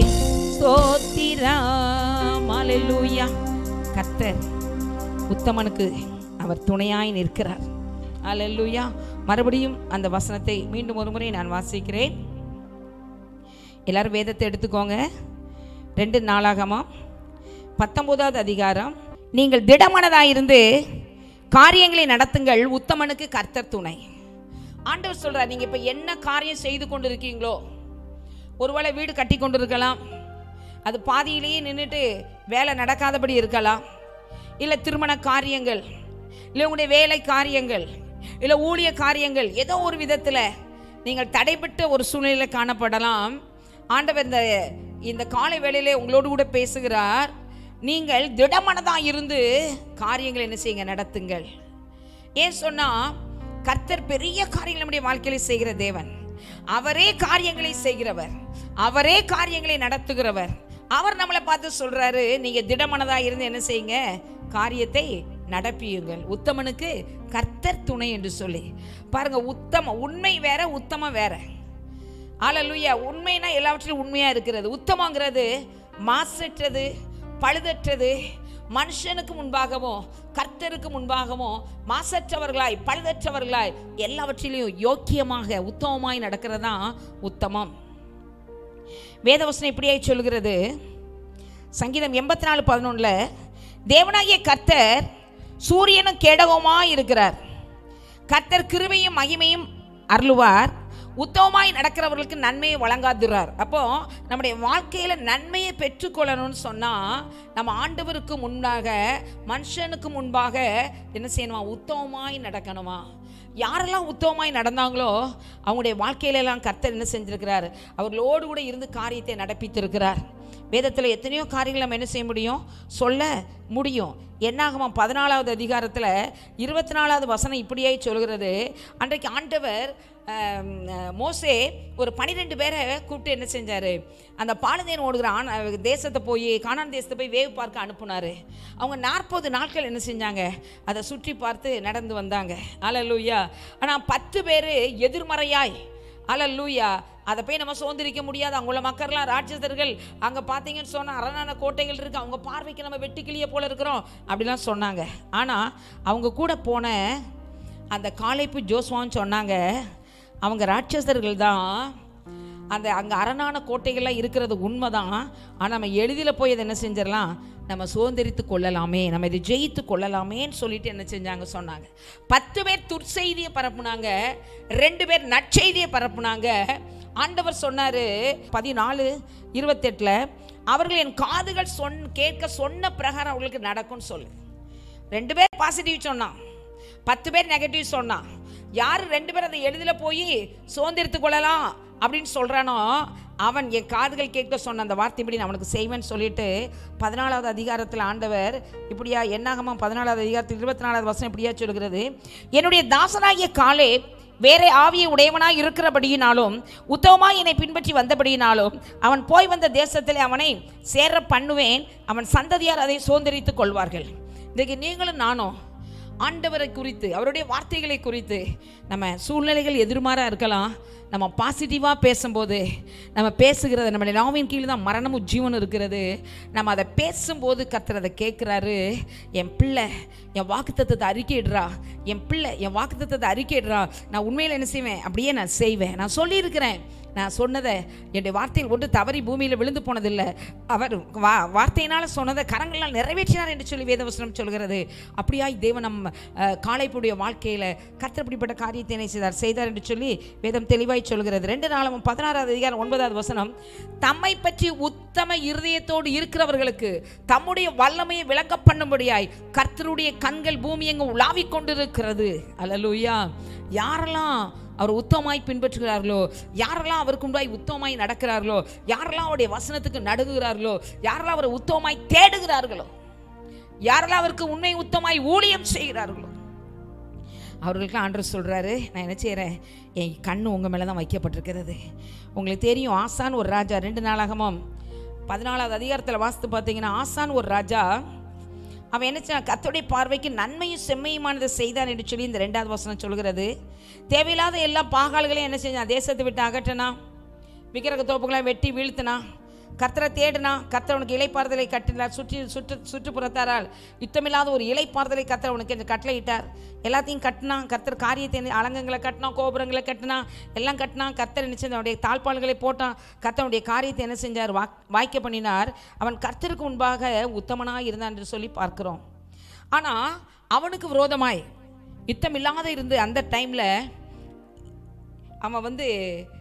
ஸ்தோத்திரம் அல்லேலூயா கர்த்தர் உத்தமனுக்கு அவர் துணையாய் நிற்கிறார் அல்லேலூயா மறுபடியும் அந்த வசனத்தை மீண்டும் ஒரு முறை நான் வாசிக்கிறேன் எல்லாரும் வேதத்தை எடுத்துக்கோங்க ரெண்டு நாளாகமா பத்தொன்பதாவது அதிகாரம் நீங்கள் திடமனதாயிருந்து காரியங்களை நடத்துங்கள் உத்தமனுக்கு கர்த்தர் துணை ஆண்டவர் சொல்றார் நீங்க இப்ப என்ன காரியம் செய்து கொண்டிருக்கீங்களோ ஒருவேளை வீடு கட்டி கொண்டு இருக்கலாம் அது பாதியிலேயே நின்றுட்டு வேலை நடக்காதபடி இருக்கலாம் இல்லை திருமண காரியங்கள் இல்லை உங்களுடைய வேலை காரியங்கள் இல்லை ஊழிய காரியங்கள் ஏதோ ஒரு விதத்தில் நீங்கள் தடைபட்ட ஒரு சூழ்நிலையில் காணப்படலாம் ஆண்டவர் இந்த இந்த காலை வேளையிலே உங்களோடு கூட பேசுகிறார் நீங்கள் திடமனதாக இருந்து காரியங்களை என்ன செய்யுங்க நடத்துங்கள் ஏன் சொன்னா கர்த்தர் பெரிய காரியங்கள் நம்முடைய வாழ்க்கையில செய்கிற தேவன் அவரே காரியங்களை செய்கிறவர் அவரே காரியங்களை நடத்துகிறவர் அவர் நம்மளை பார்த்து சொல்றாரு நீங்க திடமனதா இருந்து என்ன செய்யுங்க காரியத்தை நடப்பியுங்கள் உத்தமனுக்கு கர்த்தர் துணை என்று சொல்லி பாருங்க உத்தம உண்மை வேற உத்தமம் வேற ஆலலுயா உண்மைனா எல்லாவற்றிலும் உண்மையா இருக்கிறது உத்தமங்கிறது மாசற்றது பழுதற்றது மனுஷனுக்கு முன்பாகவும் கர்த்தருக்கு முன்பாகவும் மாசற்றவர்களாய் பழுதற்றவர்களாய் எல்லாவற்றிலையும் யோக்கியமாக உத்தமமாய் நடக்கிறது தான் உத்தமம் வேதவசனம் இப்படியாய் சொல்கிறது சங்கீதம் எண்பத்தி நாலு பதினொன்றில் தேவனாகிய கர்த்தர் சூரியனும் கேடகமாய் இருக்கிறார் கர்த்தர் கிருபையும் மகிமையும் அருளுவார் உத்தமமாய் நடக்கிறவர்களுக்கு நன்மையை வழங்காதுறார் அப்போ நம்முடைய வாழ்க்கையில நன்மையை பெற்றுக்கொள்ளணும்னு சொன்னா நம்ம ஆண்டவருக்கு முன்பாக மனுஷனுக்கு முன்பாக என்ன செய்யணுமா உத்தமமாய் நடக்கணுமா யாரெல்லாம் உத்தமமாய் நடந்தாங்களோ அவங்களுடைய வாழ்க்கையில எல்லாம் கர்த்தர் என்ன செஞ்சிருக்கிறார் அவர்களோடு கூட இருந்து காரியத்தை நடப்பித்திருக்கிறார் வேதத்தில் எத்தனையோ காரியங்கள் நம்ம என்ன செய்ய முடியும் சொல்ல முடியும் என்னாகுமா பதினாலாவது அதிகாரத்தில் இருபத்தி நாலாவது வசனம் இப்படியே சொல்கிறது அன்றைக்கு ஆண்டவர் ஆம், மோசே ஒரு பன்னிரெண்டு பேரை கூப்பிட்டு என்ன செஞ்சார் அந்த பாலதேன் ஓடுகிற ஆண் தேசத்தை போய் கானான் தேசத்தை போய் வேவு பார்க்க அனுப்புனார் அவங்க நாற்பது நாட்கள் என்ன செஞ்சாங்க அதை சுற்றி பார்த்து நடந்து வந்தாங்க அலலூயா ஆனால் பத்து பேர் எதிர்மறையாய் அலல்லூயா அதை போய் நம்ம சுதந்திரிக்க முடியாது அங்குள்ள மக்கள்லாம் ராட்சசர்கள் அங்கே பார்த்தீங்கன்னு சொன்னால் அரணான கோட்டைகள் இருக்குது அவங்க பார்வைக்கு நம்ம வெட்டுக்கிளிய போல இருக்கிறோம் அப்படிலாம் சொன்னாங்க ஆனால் அவங்க கூட போன அந்த காளைப்பு ஜோஸ்வான்னு சொன்னாங்க அவங்க ராட்சசர்கள் தான் அந்த அங்கே அரணான கோட்டைகள்லாம் இருக்கிறது உண்மைதான் ஆனால் நம்ம எளிதில் போய் அதை என்ன செஞ்சிடலாம் நம்ம சுதந்திரித்து கொள்ளலாமே நம்ம இதை ஜெயித்து கொள்ளலாமேன்னு சொல்லிட்டு என்ன செஞ்சாங்க சொன்னாங்க பத்து பேர் துர்ச்செய்தியை பரப்புனாங்க ரெண்டு பேர் நற்செய்தியை பரப்புனாங்க ஆண்டவர் சொன்னார் பதினாலு இருபத்தெட்டில் அவர்கள் என் காதுகள் சொன் கேட்க சொன்ன பிரகாரம் அவர்களுக்கு நடக்கும்னு சொல்லு ரெண்டு பேர் பாசிட்டிவ் சொன்னான் பத்து பேர் நெகட்டிவ் சொன்னான் யார் ரெண்டு பேர் அதை எளிதில் போய் சுதந்திரித்து கொள்ளலாம் அப்படின்னு சொல்கிறானோ அவன் என் காதுகள் கேட்க சொன்ன அந்த வார்த்தைப்படி நான் அவனுக்கு செய்வேன்னு சொல்லிட்டு பதினாலாவது அதிகாரத்தில் ஆண்டவர் இப்படியா என்னாகமா பதினாலாவது அதிகாரத்தில் இருபத்தி நாலாவது வருஷம் இப்படியா சொல்கிறது என்னுடைய தாசனாகிய காலே வேற ஆவியை உடையவனாய் இருக்கிறபடியினாலும் உத்தமமாய் என்னை பின்பற்றி வந்தபடியினாலும் அவன் போய் வந்த தேசத்திலே அவனை சேர பண்ணுவேன் அவன் சந்ததியார் அதை சுதந்திரித்துக் கொள்வார்கள் இன்றைக்கு நீங்களும் நானும் ஆண்டவரை குறித்து அவருடைய வார்த்தைகளை குறித்து நம்ம சூழ்நிலைகள் எதிர்மாறாக இருக்கலாம் நம்ம பாசிட்டிவாக பேசும்போது நம்ம பேசுகிறது நம்ம நாவின் கீழ் தான் மரணமும் ஜீவனும் இருக்கிறது நம்ம அதை பேசும்போது கர்த்தர் அதை கேட்குறாரு என் பிள்ளை என் வாக்குத்தத்தத்தை அறிக்கையிடுறா என் பிள்ளை என் வாக்குத்தத்தத்தை அறிக்கையிடுறா நான் உண்மையில் என்ன செய்வேன் அப்படியே நான் செய்வேன் நான் சொல்லியிருக்கிறேன் நான் சொன்னதை என்னுடைய வார்த்தையில் ஒன்று தவறி பூமியில் விழுந்து போனதில்லை அவர் வா வார்த்தையினால் சொன்னதை கரங்களால் நிறைவேற்றினார் என்று சொல்லி வேதவசனம் சொல்கிறது அப்படியாய் தேவன் நம்ம அஹ், காளைப்புடைய வாழ்க்கையில் கத்திரப்படிப்பட்ட காரியத்தை என்ன செய்தார் செய்தார் என்று சொல்லி வேதம் தெளிவாய் சொல்கிறது ரெண்டு நாளும் பதினாறாவது அதிகாரம் ஒன்பதாவது வசனம் தம்மை பற்றி உத்தம இருதயத்தோடு இருக்கிறவர்களுக்கு தம்முடைய வல்லமையை விளங்க பண்ணும்படியாய் கர்த்தருடைய கண்கள் பூமி எங்கும் உலாவிக் கொண்டிருக்கிறது அல்லேலூயா யாரெல்லாம் அவர் உத்தமாய் பின்பற்றுகிறார்களோ யாரெல்லாம் அவருக்கு முன்பாய் உத்தமாய் நடக்கிறார்களோ யாரெல்லாம் அவருடைய வசனத்துக்கு நடுங்குகிறார்களோ யாரெல்லாம் அவரை உத்தமாய் தேடுகிறார்களோ யாரெல்லாம் அவருக்கு உண்மை உத்தமாய் ஊழியம் செய்கிறார்களோ அவர்களுக்கு ஆண்டவர் சொல்கிறாரு நான் என்ன செய்கிறேன் என் கண்ணு உங்கள் மேலே தான் வைக்கப்பட்டிருக்கிறது உங்களுக்கு தெரியும் ஆசான் ஒரு ராஜா ரெண்டு நாளாகமும் பதினாலாவது அதிகாரத்தில் வாசித்து பார்த்தீங்கன்னா ஆசான் ஒரு ராஜா அவன் என்ன செய்ய கத்தோடைய பார்வைக்கு நன்மையும் செம்மையுமானதை செய்தான் என்று சொல்லி இந்த ரெண்டாவது வசனம் சொல்கிறது தேவையில்லாத எல்லா பாகால்களையும் என்ன செஞ்சான் தேசத்தை விட்டு அகற்றினா விக்கிரக தோப்புகளை வெட்டி வீழ்த்தினா கர்த்தரை தேடினா கர்த்தர் உனக்கு இலைப்பாறுதலை கட்டினார் சுற்றி சுற்று சுற்றுப்புறத்தாரால் யுத்தமில்லாத ஒரு இலைப்பாறுதலை கர்த்தர் உனக்கு என்று கட்டளையிட்டார் எல்லாத்தையும் கட்டினா கர்த்தர் காரியத்தை என்ன- அலங்கங்களை கட்டினா கோபுரங்களை கட்டினா எல்லாம் கட்டினா கர்த்தர் என்ன செஞ்சார் அவனுடைய தாழ்பால்களை போட்டான் கர்த்தருடைய காரியத்தை என்ன செஞ்சார் வாக் வாய்க்க பண்ணினார் அவன் கர்த்தருக்கு முன்பாக உத்தமனாக இருந்தான் என்று சொல்லி பார்க்கிறோம் ஆனால் அவனுக்கு விரோதமாய் யுத்தம் இல்லாத இருந்து அந்த டைமில் அவன் வந்து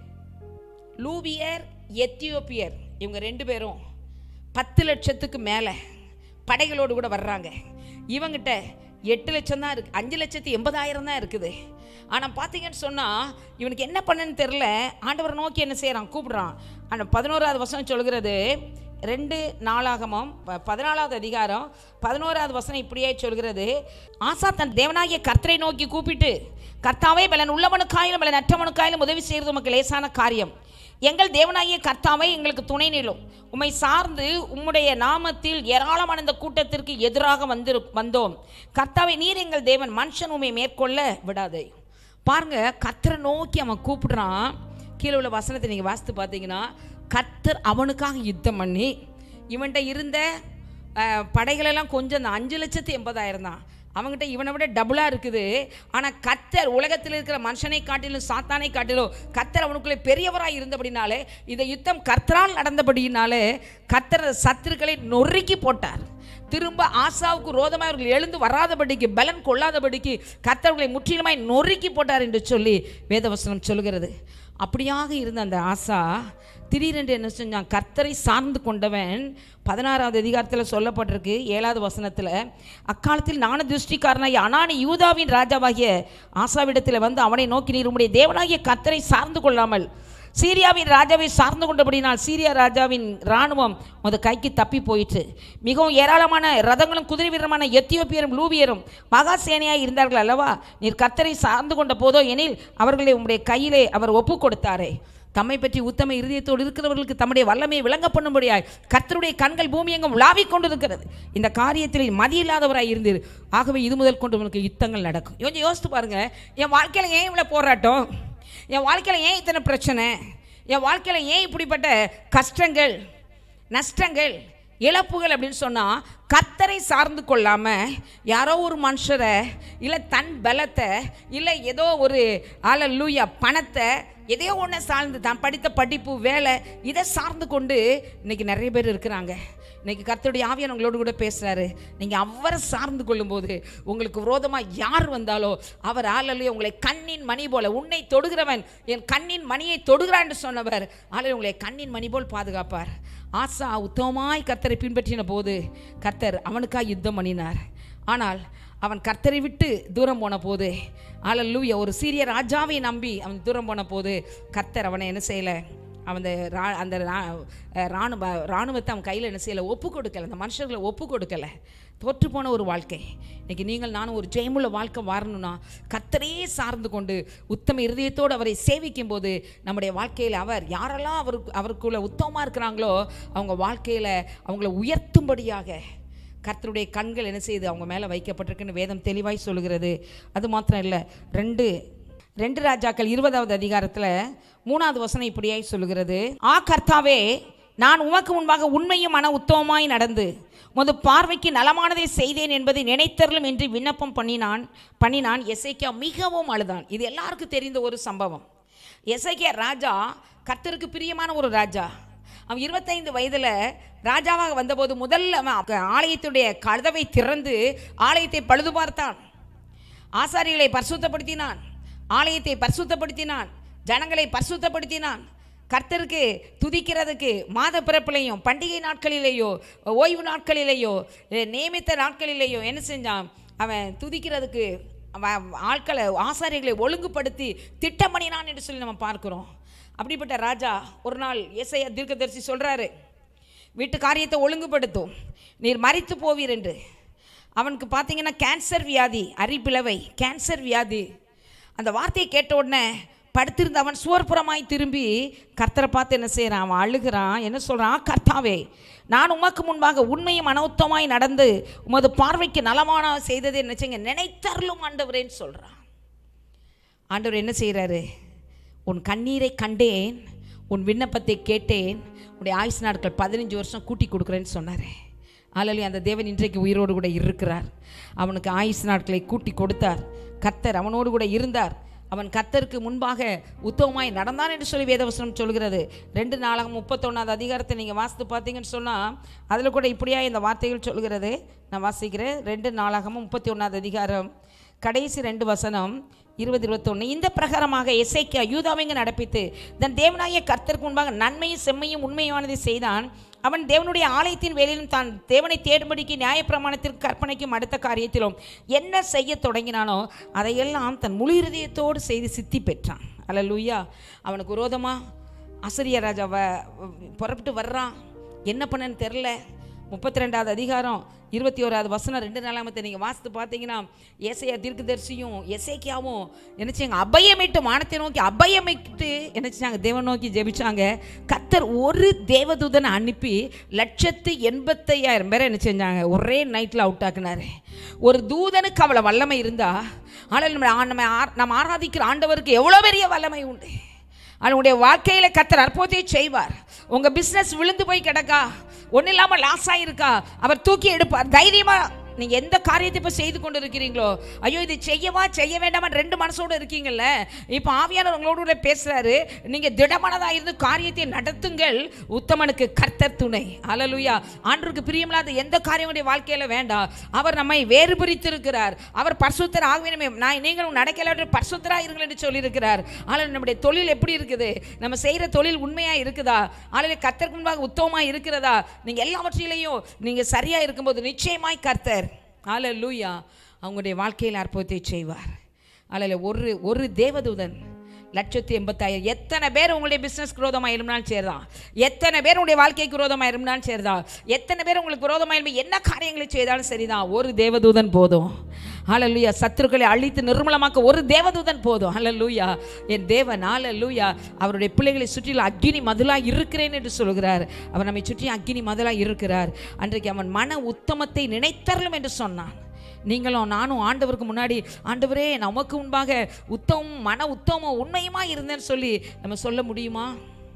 லூபியர் எத்தியோப்பியர் இவங்க ரெண்டு பேரும் பத்து லட்சத்துக்கு மேலே படைகளோடு கூட வர்றாங்க இவங்கிட்ட எட்டு லட்சம் தான் இருக்குது அஞ்சு லட்சத்து எண்பதாயிரம் தான் இருக்குது ஆனால் பார்த்தீங்கன்னு சொன்னால் இவனுக்கு என்ன பண்ணுன்னு தெரில ஆண்டவரை நோக்கி என்ன செய்கிறான் கூப்பிடுறான் ஆனால் பதினோராவது வசனம் சொல்கிறது ரெண்டு நாளாகமும் ப- பதினாலாவது அதிகாரம் பதினோராவது வசனம் இப்படியே சொல்கிறது ஆசா தன் தேவனாகிய கர்த்தரை நோக்கி கூப்பிட்டு கர்த்தாவே பலன் உள்ளவனுக்காயிலும் பலன் அற்றவனுக்காயிலும் உதவி செய்கிறது உமக்கு லேசான காரியம் எங்கள் தேவனாகிய கர்த்தாவை எங்களுக்கு துணை நிலும் உம்மை சார்ந்து உம்முடைய நாமத்தில் ஏராளமான இந்த கூட்டத்திற்கு எதிராக வந்திரு வந்தோம் கர்த்தாவை நீர் எங்கள் தேவன் மனுஷன் உம்மை மேற்கொள்ள விடாதே பாருங்க கர்த்தரை நோக்கி அவன் கூப்பிடுறான் கீழே உள்ள வசனத்தை நீங்கள் வாசித்து பார்த்தீங்கன்னா கர்த்தர் அவனுக்காக யுத்தம் பண்ணி இவன்கிட்ட இருந்த அஹ், படைகளெல்லாம் கொஞ்சம் தான் அஞ்சு லட்சத்து எண்பதாயிரம் தான் அவங்ககிட்ட இவனை விட டபுளாக இருக்குது ஆனால் கத்தர் உலகத்தில் இருக்கிற மனுஷனை காட்டிலும் சாத்தானை காட்டிலும் கத்தர் அவனுக்குள்ளே பெரியவராக இருந்தபடினாலே இந்த யுத்தம் கர்த்தரால் நடந்தபடியினாலே கத்தர் சத்துருக்களை நொறுக்கி போட்டார் திரும்ப ஆசாவுக்கு ரோதமாய் அவர்கள் எழுந்து வராதபடிக்கு பலன் கொள்ளாதபடிக்கு கத்தர்களை முற்றிலுமாய் நொறுக்கி போட்டார் என்று சொல்லி வேதவசனம் சொல்கிறது அப்படியாக இருந்த அந்த ஆசா திடீரென்று என்ன செஞ்சான் கர்த்தரை சார்ந்து கொண்டவன் பதினாறாவது அதிகாரத்தில் சொல்லப்பட்டிருக்கு ஏழாவது வசனத்தில் அக்காலத்தில் ஞான திருஷ்டிக்காரனாகிய அனானி யூதாவின் ராஜாவாகிய ஆசாவிடத்தில் வந்து அவனை நோக்கி நீர் உம்முடைய தேவனாகிய கர்த்தரை சார்ந்து கொள்ளாமல் சீரியாவின் ராஜாவை சார்ந்து கொண்டபடினால் சீரியா ராஜாவின் இராணுவம் முத கைக்கு தப்பி போயிற்று மிகவும் ஏராளமான ரதங்களும் குதிரை வீரமான எத்தியோப்பியரும் லூபியரும் மகா சேனையாய் இருந்தார்கள் அல்லவா நீர் கர்த்தரை சார்ந்து கொண்ட போதோ எனில் அவர்களை உம்முடைய கையிலே அவர் ஒப்பு கொடுத்தாரே தம்மை பற்றி உத்தம இருதயத்தோடு இருக்கிறவர்களுக்கு தம்முடைய வல்லமையை விளங்க பண்ணும்படியாய் கர்த்தருடைய கண்கள் பூமி எங்கும் உலாவிக் கொண்டிருக்கிறது இந்த காரியத்தில் மதியில்லாதவராய் இருந்தீர் ஆகவே இது முதல் கொண்டு உனக்கு யுத்தங்கள் நடக்கும் கொஞ்சம் யோசித்து பாருங்க என் வாழ்க்கையில் ஏன் இவ்வளோ போராட்டம் என் வாழ்க்கையில் ஏன் இத்தனை பிரச்சனை என் வாழ்க்கையில் ஏன் இப்படிப்பட்ட கஷ்டங்கள் நஷ்டங்கள் இழப்புகள் அப்படின்னு சொன்னால் கத்தரை சார்ந்து கொள்ளாமல் யாரோ ஒரு மனுஷரை இல்லை தன் பலத்தை இல்லை ஏதோ ஒரு ஆளல்லூயா பணத்தை எதையோ ஒன்று சார்ந்து தான் படித்த படிப்பு வேலை இதை சார்ந்து கொண்டு இன்னைக்கு நிறைய பேர் இருக்கிறாங்க இன்னைக்கு கர்த்தருடைய ஆவியார் உங்களோடு கூட பேசுகிறாரு நீங்கள் அவரை சார்ந்து கொள்ளும்போது உங்களுக்கு விரோதமாக யார் வந்தாலோ அவர் ஆளலையே உங்களை கண்ணின் மணி போல உன்னை தொடுகிறவன் என் கண்ணின் மணியை தொடுகிறான்னு சொன்னவர் ஆளை உங்களை கண்ணின் மணி போல் பாதுகாப்பார் ஆசா உத்தமமாய் கர்த்தரை பின்பற்றின போது கர்த்தர் அவனுக்காக யுத்தம் பண்ணினார் ஆனால் அவன் கர்த்தரை விட்டு தூரம் போன போது ஆளல்லூயா ஒரு சீரிய ராஜாவை நம்பி அவன் தூரம் போன போது கர்த்தர் அவனை என்ன செய்யலை அவன் அந்த ரா அந்த ரா- அஹ் ராணுவ ராணுவத்தை அவன் கையில் என்ன செய்யலை ஒப்பு கொடுக்கல அந்த மனுஷர்களை ஒப்பு கொடுக்கல தோற்று போன ஒரு வாழ்க்கை இன்னைக்கு நீங்கள் நானும் ஒரு ஜெயமுள்ள வாழ்க்கை வாழணும்னா கர்த்தரையே சார்ந்து கொண்டு உத்தம இருதயத்தோடு அவரை சேவிக்கும் போது நம்முடைய வாழ்க்கையில் அவர் யாரெல்லாம் அவருக்கு அவருக்குள்ள உத்தமமாக இருக்கிறாங்களோ அவங்க வாழ்க்கையில் அவங்கள உயர்த்தும்படியாக கர்த்தருடைய கண்கள் என்ன செய்யுது அவங்க மேலே வைக்கப்பட்டிருக்குன்னு வேதம் தெளிவாய் சொல்லுகிறது அது மாத்திரம் இல்லை ரெண்டு ரெண்டு ராஜாக்கள் இருபதாவது அதிகாரத்தில் மூணாவது வசனம் இப்படியாய் சொல்லுகிறது ஆ கர்த்தாவே நான் உமக்கு முன்பாக உண்மையும் மன உத்தமமாய் நடந்து உமது பார்வைக்கு நலமானதை செய்தேன் என்பதை நினைத்தருளும் என்று விண்ணப்பம் பண்ணினான் பண்ணினான் எசேக்கியா மிகவும் அழுதான் இது எல்லாருக்கும் தெரிந்த ஒரு சம்பவம் எசேக்கியா ராஜா கர்த்தருக்கு பிரியமான ஒரு ராஜா அவன் இருபத்தைந்து வயதில் ராஜாவாக வந்தபோது முதல்ல அவன் ஆலயத்துடைய கதவை திறந்து ஆலயத்தை பழுது பார்த்தான் ஆசாரிகளை பரிசுத்தப்படுத்தினான் ஆலயத்தை பரிசுத்தப்படுத்தினான் ஜனங்களை பரிசுத்தப்படுத்தினான் கர்த்தருக்கு துதிக்கிறதுக்கு மாத பிறப்பிலையும் பண்டிகை நாட்களிலேயோ ஓய்வு நாட்களிலேயோ அஹ், நியமித்த நாட்களிலேயோ என்ன செஞ்சான் அவன் துதிக்கிறதுக்கு அவன் ஆட்களை ஆசாரிகளை ஒழுங்குபடுத்தி திட்டம் பண்ணினான் என்று சொல்லி நம்ம பார்க்கிறோம் அப்படிப்பட்ட ராஜா ஒரு நாள் ஏசையா தீர்க்கதரிசி சொல்றாரு வீட்டு காரியத்தை ஒழுங்குபடுத்தும் நீர் மறித்து போவீர் என்று அவனுக்கு பார்த்தீங்கன்னா கேன்சர் வியாதி அரிப்பிளவை கேன்சர் வியாதி அந்த வார்த்தையை கேட்ட உடனே படுத்திருந்த அவன் சுவர்புறமாய் திரும்பி கர்த்தரை பார்த்து என்ன செய்கிறான் அவன் அழுகிறான் என்ன சொல்கிறான் கர்த்தாவே நான் உமக்கு முன்பாக உண்மையும் அனௌத்தமாய் நடந்து உமது பார்வைக்கு நலமான செய்ததை நினைச்சங்க நினைத்தருளும் ஆண்டவரேன்னு சொல்கிறான் ஆண்டவர் என்ன செய்கிறாரு உன் கண்ணீரை கண்டேன் உன் விண்ணப்பத்தை கேட்டேன் உன்னுடைய ஆயுசு நாட்கள் பதினஞ்சு வருஷம் கூட்டி கொடுக்குறேன்னு சொன்னார் ஆளலி அந்த தேவன் இன்றைக்கு உயிரோடு கூட இருக்கிறார் அவனுக்கு ஆயுசு நாட்களை கூட்டி கொடுத்தார் கர்த்தர் அவனோடு கூட இருந்தார் அவன் கர்த்தருக்கு முன்பாக உத்தமமாய் நடந்தான் என்று சொல்லி வேதவசனம் சொல்கிறது ரெண்டு நாளாக முப்பத்தொன்னாவது அதிகாரத்தை நீங்கள் வாசித்து பார்த்தீங்கன்னு சொன்னால் அதில் கூட இப்படியா இந்த வார்த்தைகள் சொல்கிறது நான் வாசிக்கிறேன் ரெண்டு நாளாகமும் முப்பத்தி ஒன்றாவது அதிகாரம் கடைசி ரெண்டு வசனம் இருபது இருபத்தொன்று இந்த பிரகாரமாக எசைக்கு யூதாவிங்க நடப்பித்து தன் தேவனாய கர்த்தருக்கு முன்பாக நன்மையும் செம்மையும் உண்மையானதை செய்தான் அவன் தேவனுடைய ஆலயத்தின் வேலையிலும் தான் தேவனை தேடும்படிக்கு நியாயப்பிரமாணத்திற்கு கற்பனைக்கும் அடுத்த காரியத்திலும் என்ன செய்ய தொடங்கினானோ அதையெல்லாம் தன் முழு இருதயத்தோடு செய்து சித்தி பெற்றான் அல்லேலூயா அவனுக்கு விரோதமாக ஆசிரிய ராஜா வ புறப்பட்டு வர்றான் என்ன பண்ணன்னு தெரில முப்பத்தி ரெண்டாவது அதிகாரம் இருபத்தி ஓராவது வசனம் ரெண்டு நாளாமத்தை நீங்கள் வாசித்து பார்த்தீங்கன்னா ஏசையா தீர்க்கதரிசியும் எசேக்கியாவும் என்னச்சாங்க அபயமிட்டு வானத்தை நோக்கி அபயமிட்டு என்னச்சாங்க தேவன் நோக்கி ஜெபிச்சாங்க கத்தர் ஒரு தேவதூதனை அனுப்பி லட்சத்து எண்பத்தையாயிரம் பேரை என்ன செஞ்சாங்க ஒரே நைட்டில் அவுட் ஆக்குனாரு ஒரு தூதனுக்கு அவ்வளோ வல்லமை இருந்தா ஆனால் நம்ம ஆ- நம்ம ஆ- நம்ம ஆராதிக்கிற ஆண்டவருக்கு எவ்வளோ பெரிய வல்லமை உண்டு அவனுடைய வாழ்க்கையில் கத்தர் அற்புதத்தை செய்வார் உங்கள் பிஸ்னஸ் விழுந்து போய் கிடக்கா ஒன்றும் இல்லாமல் லாஸ் ஆகிருக்கா அவர் தூக்கி எடுப்பார் தைரியமாக நீங்கள் எந்த காரியத்தை இப்போ செய்து கொண்டு இருக்கிறீங்களோ ஐயோ இது செய்யவா செய்ய வேண்டாமா ரெண்டு மனசோடு இருக்கீங்கல்ல இப்போ ஆவியானவர் உங்களோட கூட பேசுகிறாரு நீங்கள் திடமனதாக இருந்து காரியத்தை நடத்துங்கள் உத்தமனுக்கு கர்த்தர் துணை அலலுயா ஆண்டருக்கு பிரியமில்லாத எந்த காரியமுடைய வாழ்க்கையில் வேண்டாம் அவர் நம்மை வேறு பிரித்திருக்கிறார் அவர் பரிசுத்தர் ஆகவே நான் நீங்களும் நடக்கல பரிசுத்தராக இருங்கள் என்று சொல்லியிருக்கிறார் ஆனால் நம்முடைய தொழில் எப்படி இருக்குது நம்ம செய்கிற தொழில் உண்மையாக இருக்குதா ஆளுநர் கர்த்தருக்கு முன்பாக உத்தமமாக இருக்கிறதா நீங்கள் எல்லாவற்றிலையும் நீங்கள் சரியாக இருக்கும்போது நிச்சயமாய் கர்த்தர் ஆல லூயா அவங்களுடைய வாழ்க்கையில் அற்புதத்தை செய்வார் அதில் ஒரு ஒரு தேவதூதன் லட்சத்தி எண்பத்தாயிரம் எத்தனை பேர் உங்களுடைய பிஸ்னஸ் விரோதமாக இருந்தாலும் சரிதான் எத்தனை பேர் உங்களுடைய வாழ்க்கைக்கு விரோதமாக இருந்தாலும் சரிதான் எத்தனை பேர் உங்களுக்கு விரோதமாக இருந்தால் என்ன காரியங்களை செய்தாலும் சரிதான் ஒரு தேவதூதன் போதும் ஹalleluya சத்துருக்களை அழித்து நிர்மலமாக்க ஒரு தேவதூதன் போதும் ஹalleluya என் தேவன் ஹalleluya அவருடைய பிள்ளைகளை சுற்றிலும் அக்கினி மதுலாக இருக்கிறேன் என்று சொல்கிறார் அவர் நம்மை சுற்றி அக்கினி மதுலாக இருக்கிறார் அன்றைக்கு அவன் மன உத்தமத்தை நினைத்தரலும் என்று சொன்னான் நீங்களும் நானும் ஆண்டவருக்கு முன்னாடி ஆண்டவரே நமக்கு முன்பாக உத்தமம் மன உத்தமம் உண்மையுமா இருந்தேன்னு சொல்லி நம்ம சொல்ல முடியுமா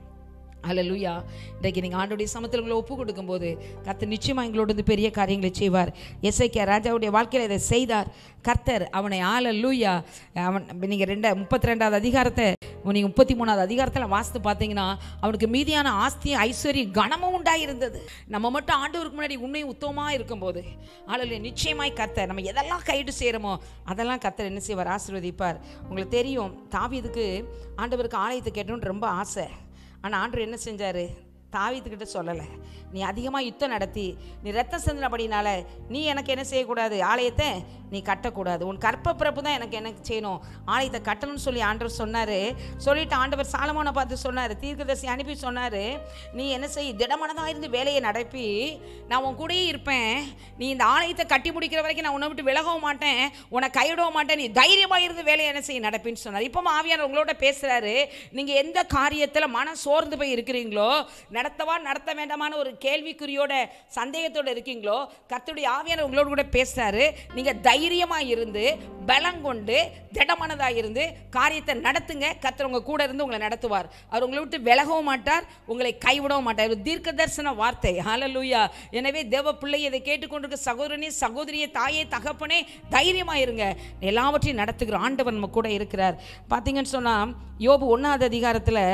அல்லேலூயா இன்றைக்கு நீங்கள் ஆண்டோடைய சமத்தில் உங்களை ஒப்பு கொடுக்கும்போது கர்த்தர் நிச்சயமாக எங்களோட வந்து பெரிய காரியங்களை செய்வார் எஸ்ஐகே ராஜாவுடைய வாழ்க்கையில் இதை செய்தார் கர்த்தர் அவனை ஆலலூயா அவன் நீங்கள் ரெண்ட முப்பத்தி ரெண்டாவது அதிகாரத்தை நீங்கள் முப்பத்தி மூணாவது அதிகாரத்தில் வாசித்து பார்த்தீங்கன்னா அவனுக்கு மீதியான ஆஸ்தி ஐஸ்வர்யம் கனமும் உண்டாயிருந்தது நம்ம மட்டும் ஆண்டவருக்கு முன்னாடி உண்மையும் உத்தமமாக இருக்கும்போது ஆளல் நிச்சயமாய் கர்த்தர் நம்ம எதெல்லாம் கைடு செய்கிறோமோ அதெல்லாம் கர்த்தர் என்ன செய்வார் ஆசீர்வதிப்பார் உங்களுக்கு தெரியும் தாவீதுக்கு ஆண்டவருக்கு ஆலயத்தை கேட்டணும்னு ரொம்ப ஆசை ஆனால் ஆண்டவர் என்ன செஞ்சார் தாவீதுக்கிட்ட சொல்லலை நீ அதிகமாக யுத்தம் நடத்தி நீ ரத்தம் சிந்தினபடினால நீ எனக்கு என்ன செய்யக்கூடாது ஆலயத்தை நீ கட்டக்கூடாது உன் கற்ப பிறப்பு தான் எனக்கு எனக்கு செய்யணும் ஆலயத்தை கட்டணும்னு சொல்லி ஆண்டவர் சொன்னார் சொல்லிட்டு ஆண்டவர் சாலமோனை பார்த்து சொன்னார் தீர்க்கதரிசி அனுப்பி சொன்னார் நீ என்ன செய் திடமனதாக இருந்து வேலையை நடப்பி நான் உன் கூடயே இருப்பேன் நீ இந்த ஆலயத்தை கட்டி முடிக்கிற வரைக்கும் நான் உன்னை விட்டு விலகவும் மாட்டேன் உன்னை கைவிடவும் மாட்டேன் நீ தைரியமாக இருந்து வேலையை என்ன செய்ய நடப்பின்னு சொன்னார் இப்போ ஆவியானவர் உங்களோட பேசுகிறாரு நீங்கள் எந்த காரியத்தில் மனம் சோர்ந்து போய் இருக்கிறீங்களோ நடத்தவா நடத்த வேண்டாமான ஒரு கேள்விக்குறியோட சந்தேகத்தோட இருக்கீங்களோ கர்த்தருடைய ஆவியானவர் உங்களோட கூட பேசுறாரு நீங்கள் தைரியமாக இருந்து பலங்கொண்டு திடமானதாக இருந்து காரியத்தை நடத்துங்க கர்த்தர் உங்க கூட இருந்து உங்களை நடத்துவார் அவர் உங்களை விட்டு விலகவும் மாட்டார் உங்களை கைவிடவும் மாட்டார் ஒரு தீர்க்க தரிசன வார்த்தை ஹalleluya எனவே தேவ பிள்ளை இதை கேட்டுக்கொண்டிருக்க சகோதரனே சகோதரியே தாயே தகப்பனே தைரியமாக இருங்க எல்லாவற்றையும் நடத்துகிற ஆண்டவர் நம்ம கூட இருக்கிறார் பார்த்தீங்கன்னு சொன்னால் யோபு ஒன்றாவது அதிகாரத்தில்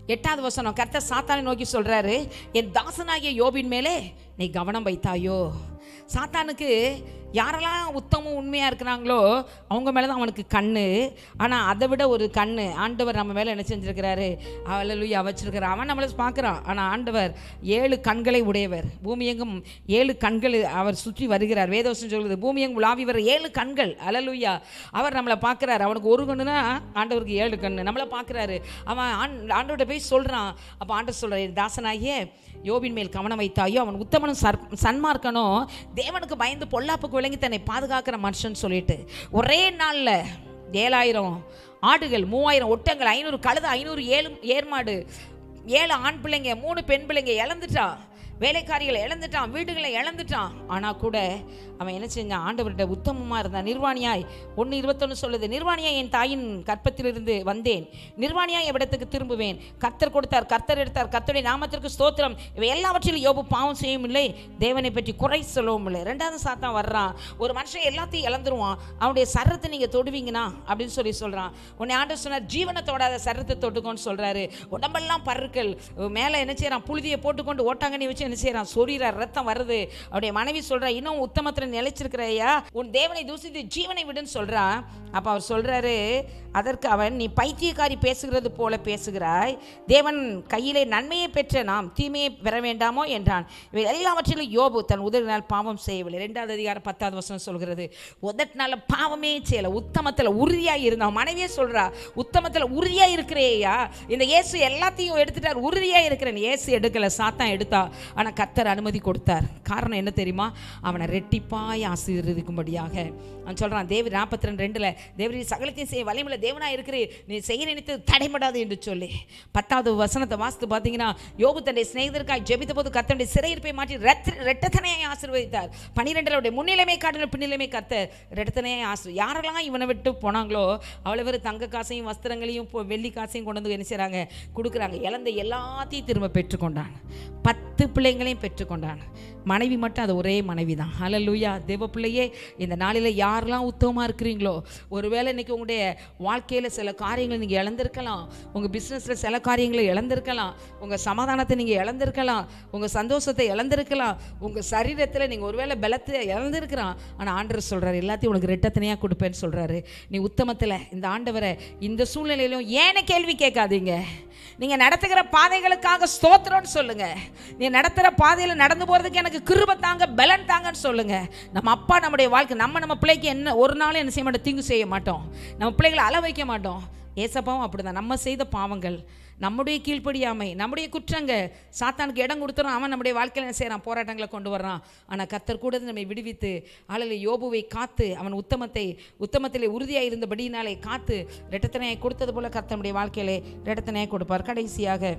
எட்டாவது வசனம் கர்த்தர் சாத்தானை நோக்கி சொல்றாரு என் தாசனாகிய யோபின் மேலே நீ கவனம் வைத்தாயோ சாத்தானுக்கு யாரெல்லாம் உத்தமும் உண்மையாக இருக்கிறாங்களோ அவங்க மேலே தான் அவனுக்கு கண்ணு ஆனால் அதை விட ஒரு கண்ணு ஆண்டவர் நம்ம மேலே என்ன செஞ்சிருக்கிறாரு அவளுயா வச்சிருக்கிறார் அவன் நம்மளை பார்க்குறான் ஆனால் ஆண்டவர் ஏழு கண்களை உடையவர் பூமி எங்கும் ஏழு கண்கள் அவர் சுற்றி வருகிறார் வேதவசம் சொல்லுது பூமி எங்கும் உலாவி வர ஏழு கண்கள் அலலுயா அவர் நம்மளை பார்க்குறாரு அவனுக்கு ஒரு கண்ணுனா ஆண்டவருக்கு ஏழு கண்ணு நம்மளை பார்க்குறாரு அவன் ஆண் ஆண்டவர்கிட்ட போய் சொல்கிறான் அப்போ ஆண்டவர் சொல்கிறார் தாசனாகிய யோபின் மேல் கவனம் வைத்தாயோ அவன் உத்தமனும் சர் சன்மார்க்கனும் தேவனுக்கு பயந்து பொல்லாப்புக்கு விளங்கி தன்னை பாதுகாக்கிற மனுஷன் சொல்லிட்டு ஒரே நாளில் ஏழாயிரம் ஆடுகள் மூவாயிரம் ஒட்டங்கள் ஐநூறு கழுது ஐநூறு ஏழு ஏர்மாடு ஏழு ஆண் பிள்ளைங்க மூணு பெண் பிள்ளைங்க இழந்துட்டான் வேலைக்காரிகளை இழந்துட்டான் வீடுகளை இழந்துட்டான் ஆனால் கூட அவன் என்ன செஞ்சான் ஆண்டவர்கிட்ட உத்தமமாக இருந்தான் நிர்வாணியாய் ஒன்று இருபத்தொன்று சொல்லுது நிர்வாணியாய் என் தாயின் கற்பத்திலிருந்து வந்தேன் நிர்வாணியாய் இடத்துக்கு திரும்புவேன் கர்த்தர் கொடுத்தார் கர்த்தர் எடுத்தார் கர்த்தருடைய நாமத்திற்கு ஸ்தோத்திரம் இவை எல்லாவற்றிலும் யோபு பாவம் செய்யவும் இல்லை தேவனை பற்றி குறை சொல்லவும் இல்லை ரெண்டாவது சாத்தான் வர்றான் ஒரு மனுஷன் எல்லாத்தையும் இழந்துருவான் அவனுடைய சரத்தை நீங்கள் தொடுவீங்கன்னா அப்படின்னு சொல்லி சொல்கிறான் உன்னை ஆண்டு சொன்னார் ஜீவனை தொடாத சரத்தை தொட்டுக்கோன்னு சொல்கிறாரு உடம்பெல்லாம் பருக்கள் மேலே என்ன செய்கிறான் புழுதியை போட்டுக்கொண்டு ஓட்டாங்கண்ணி வச்சு என்ன செய்கிறான் சொரிகிறார் ரத்தம் வருது அவருடைய மனைவி சொல்கிறா இன்னும் உத்தமத்தில் நிலைச்சிருக்கிறையா உன் தேவனை தூசித்து ஜீவனை விடுன்னு சொல்கிறான் அப்போ அவர் சொல்கிறாரு அதற்கு அவன் நீ பைத்தியக்காரி பேசுகிறது போல பேசுகிறாய் தேவன் கையிலே நன்மையை பெற்ற நாம் தீமையை பெற வேண்டாமோ என்றான் இவை எல்லாவற்றிலும் யோபு தன் உதவினால் பாவம் செய்யவில்லை ரெண்டாவது அதிகாரம் பத்தாவது வசனம் சொல்கிறது உதட்டினால பாவமே செய்யலை உத்தமத்தில் உறுதியாக இருந்தான் மனைவியே சொல்கிறா உத்தமத்தில் உறுதியாக இருக்கிறேயா இந்த இயேசு எல்லாத்தையும் எடுத்துட்டார் உறுதியாக இருக்கிறேன் இயேசு எடுக்கலை சாத்தான் எடுத்தா ஆனால் கத்தர் அனுமதி கொடுத்தார் காரணம் என்ன தெரியுமா அவனை ரெட்டிப்பாய் ஆசீர்வதிக்கும்படியாக அவன் சொல்கிறான் தேவி நாற்பத்தி ரெண்டு ரெண்டில் தேவரி சகலத்தையும் செய்ய வலிமுள்ள தேவனாக இருக்கிறீர் நீ செய்ய நினைத்து தடைபடாது என்று சொல்லி பத்தாவது வசனத்தை வாசித்து பார்த்தீங்கன்னா யோபு தன்னுடைய சிநேகிதருக்காய் ஜெபித்த போது கத்தனுடைய சிறையிருப்பை மாற்றி ரெத்த ரெட்டத்தனையை ஆசீர்வதித்தார் பனிரெண்டருடைய முன்னிலைமை காட்டின பின்னிலைமை கத்த ரெட்டத்தனையை ஆசீர் யாரெல்லாம் இவனை விட்டு போனாங்களோ அவ்வளோ பேர் தங்க காசையும் வஸ்திரங்களையும் பொ- வெள்ளி காசையும் கொண்டு வந்து என்ன செய்கிறாங்க கொடுக்குறாங்க இழந்த எல்லாத்தையும் திரும்ப பெற்றுக்கொண்டான் பத்து பிள்ளைங்களையும் பெற்றுக்கொண்டான் மனைவி மட்டும் அது ஒரே மனைவி தான் ஹalleluya தேவ பிள்ளையே இந்த நாளில் யாரெல்லாம் உத்தமமாக இருக்கிறீங்களோ ஒருவேளை இன்னைக்கு உங்களுடைய வாழ்க்கையில் சில காரியங்களை நீங்கள் இழந்திருக்கலாம் உங்கள் பிஸ்னஸில் சில காரியங்களை இழந்திருக்கலாம் உங்கள் சமாதானத்தை நீங்கள் இழந்திருக்கலாம் உங்கள் சந்தோஷத்தை இழந்திருக்கலாம் உங்கள் சரீரத்தில் நீங்கள் ஒருவேளை பலத்தை இழந்திருக்கலாம் ஆனால் ஆண்டவர் சொல்கிறார் எல்லாத்தையும் உனக்கு ரெட்டத்தனையாக கொடுப்பேன்னு சொல்கிறாரு நீ உத்தமத்தில் இந்த ஆண்டவரை இந்த சூழ்நிலையிலும் ஏன்னு கேள்வி கேட்காதீங்க நீங்கள் நடத்துகிற பாதைகளுக்காக ஸ்தோத்திரம்னு சொல்லுங்க நீ நடத்துகிற பாதையில் நடந்து போகிறதுக்கு எனக்கு கிருபை தாங்க பலன் தாங்கன்னு சொல்லுங்க நம்ம அப்பா நம்முடைய வாழ்க்கை நம்ம நம்ம பிள்ளைக்கு என்ன ஒரு நாளும் என்ன செய்ய மாட்டோம் தீங்கு செய்ய மாட்டோம் நம்ம பிள்ளைகளை அள வைக்க மாட்டோம் ஏசப்பாவும் அப்படிதான் நம்ம செய்த பாவங்கள் நம்முடைய கீழ்ப்படியாமை நம்முடைய குற்றங்கள் சாத்தானுக்கு இடம் கொடுத்துறோம் அவன் நம்முடைய வாழ்க்கையில் என்ன செய்கிறான் போராட்டங்களை கொண்டு வர்றான் ஆனால் கத்தர் கூட நம்மை விடுவித்து ஆளில் யோபுவை காத்து அவன் உத்தமத்தை உத்தமத்திலே உறுதியாக இருந்தபடியினாலே காத்து ரெட்டத்தனையை கொடுத்தது போல கர்த்தர் நம்முடைய வாழ்க்கையிலே ரெட்டத்தனையை கொடுப்பார் கடைசியாக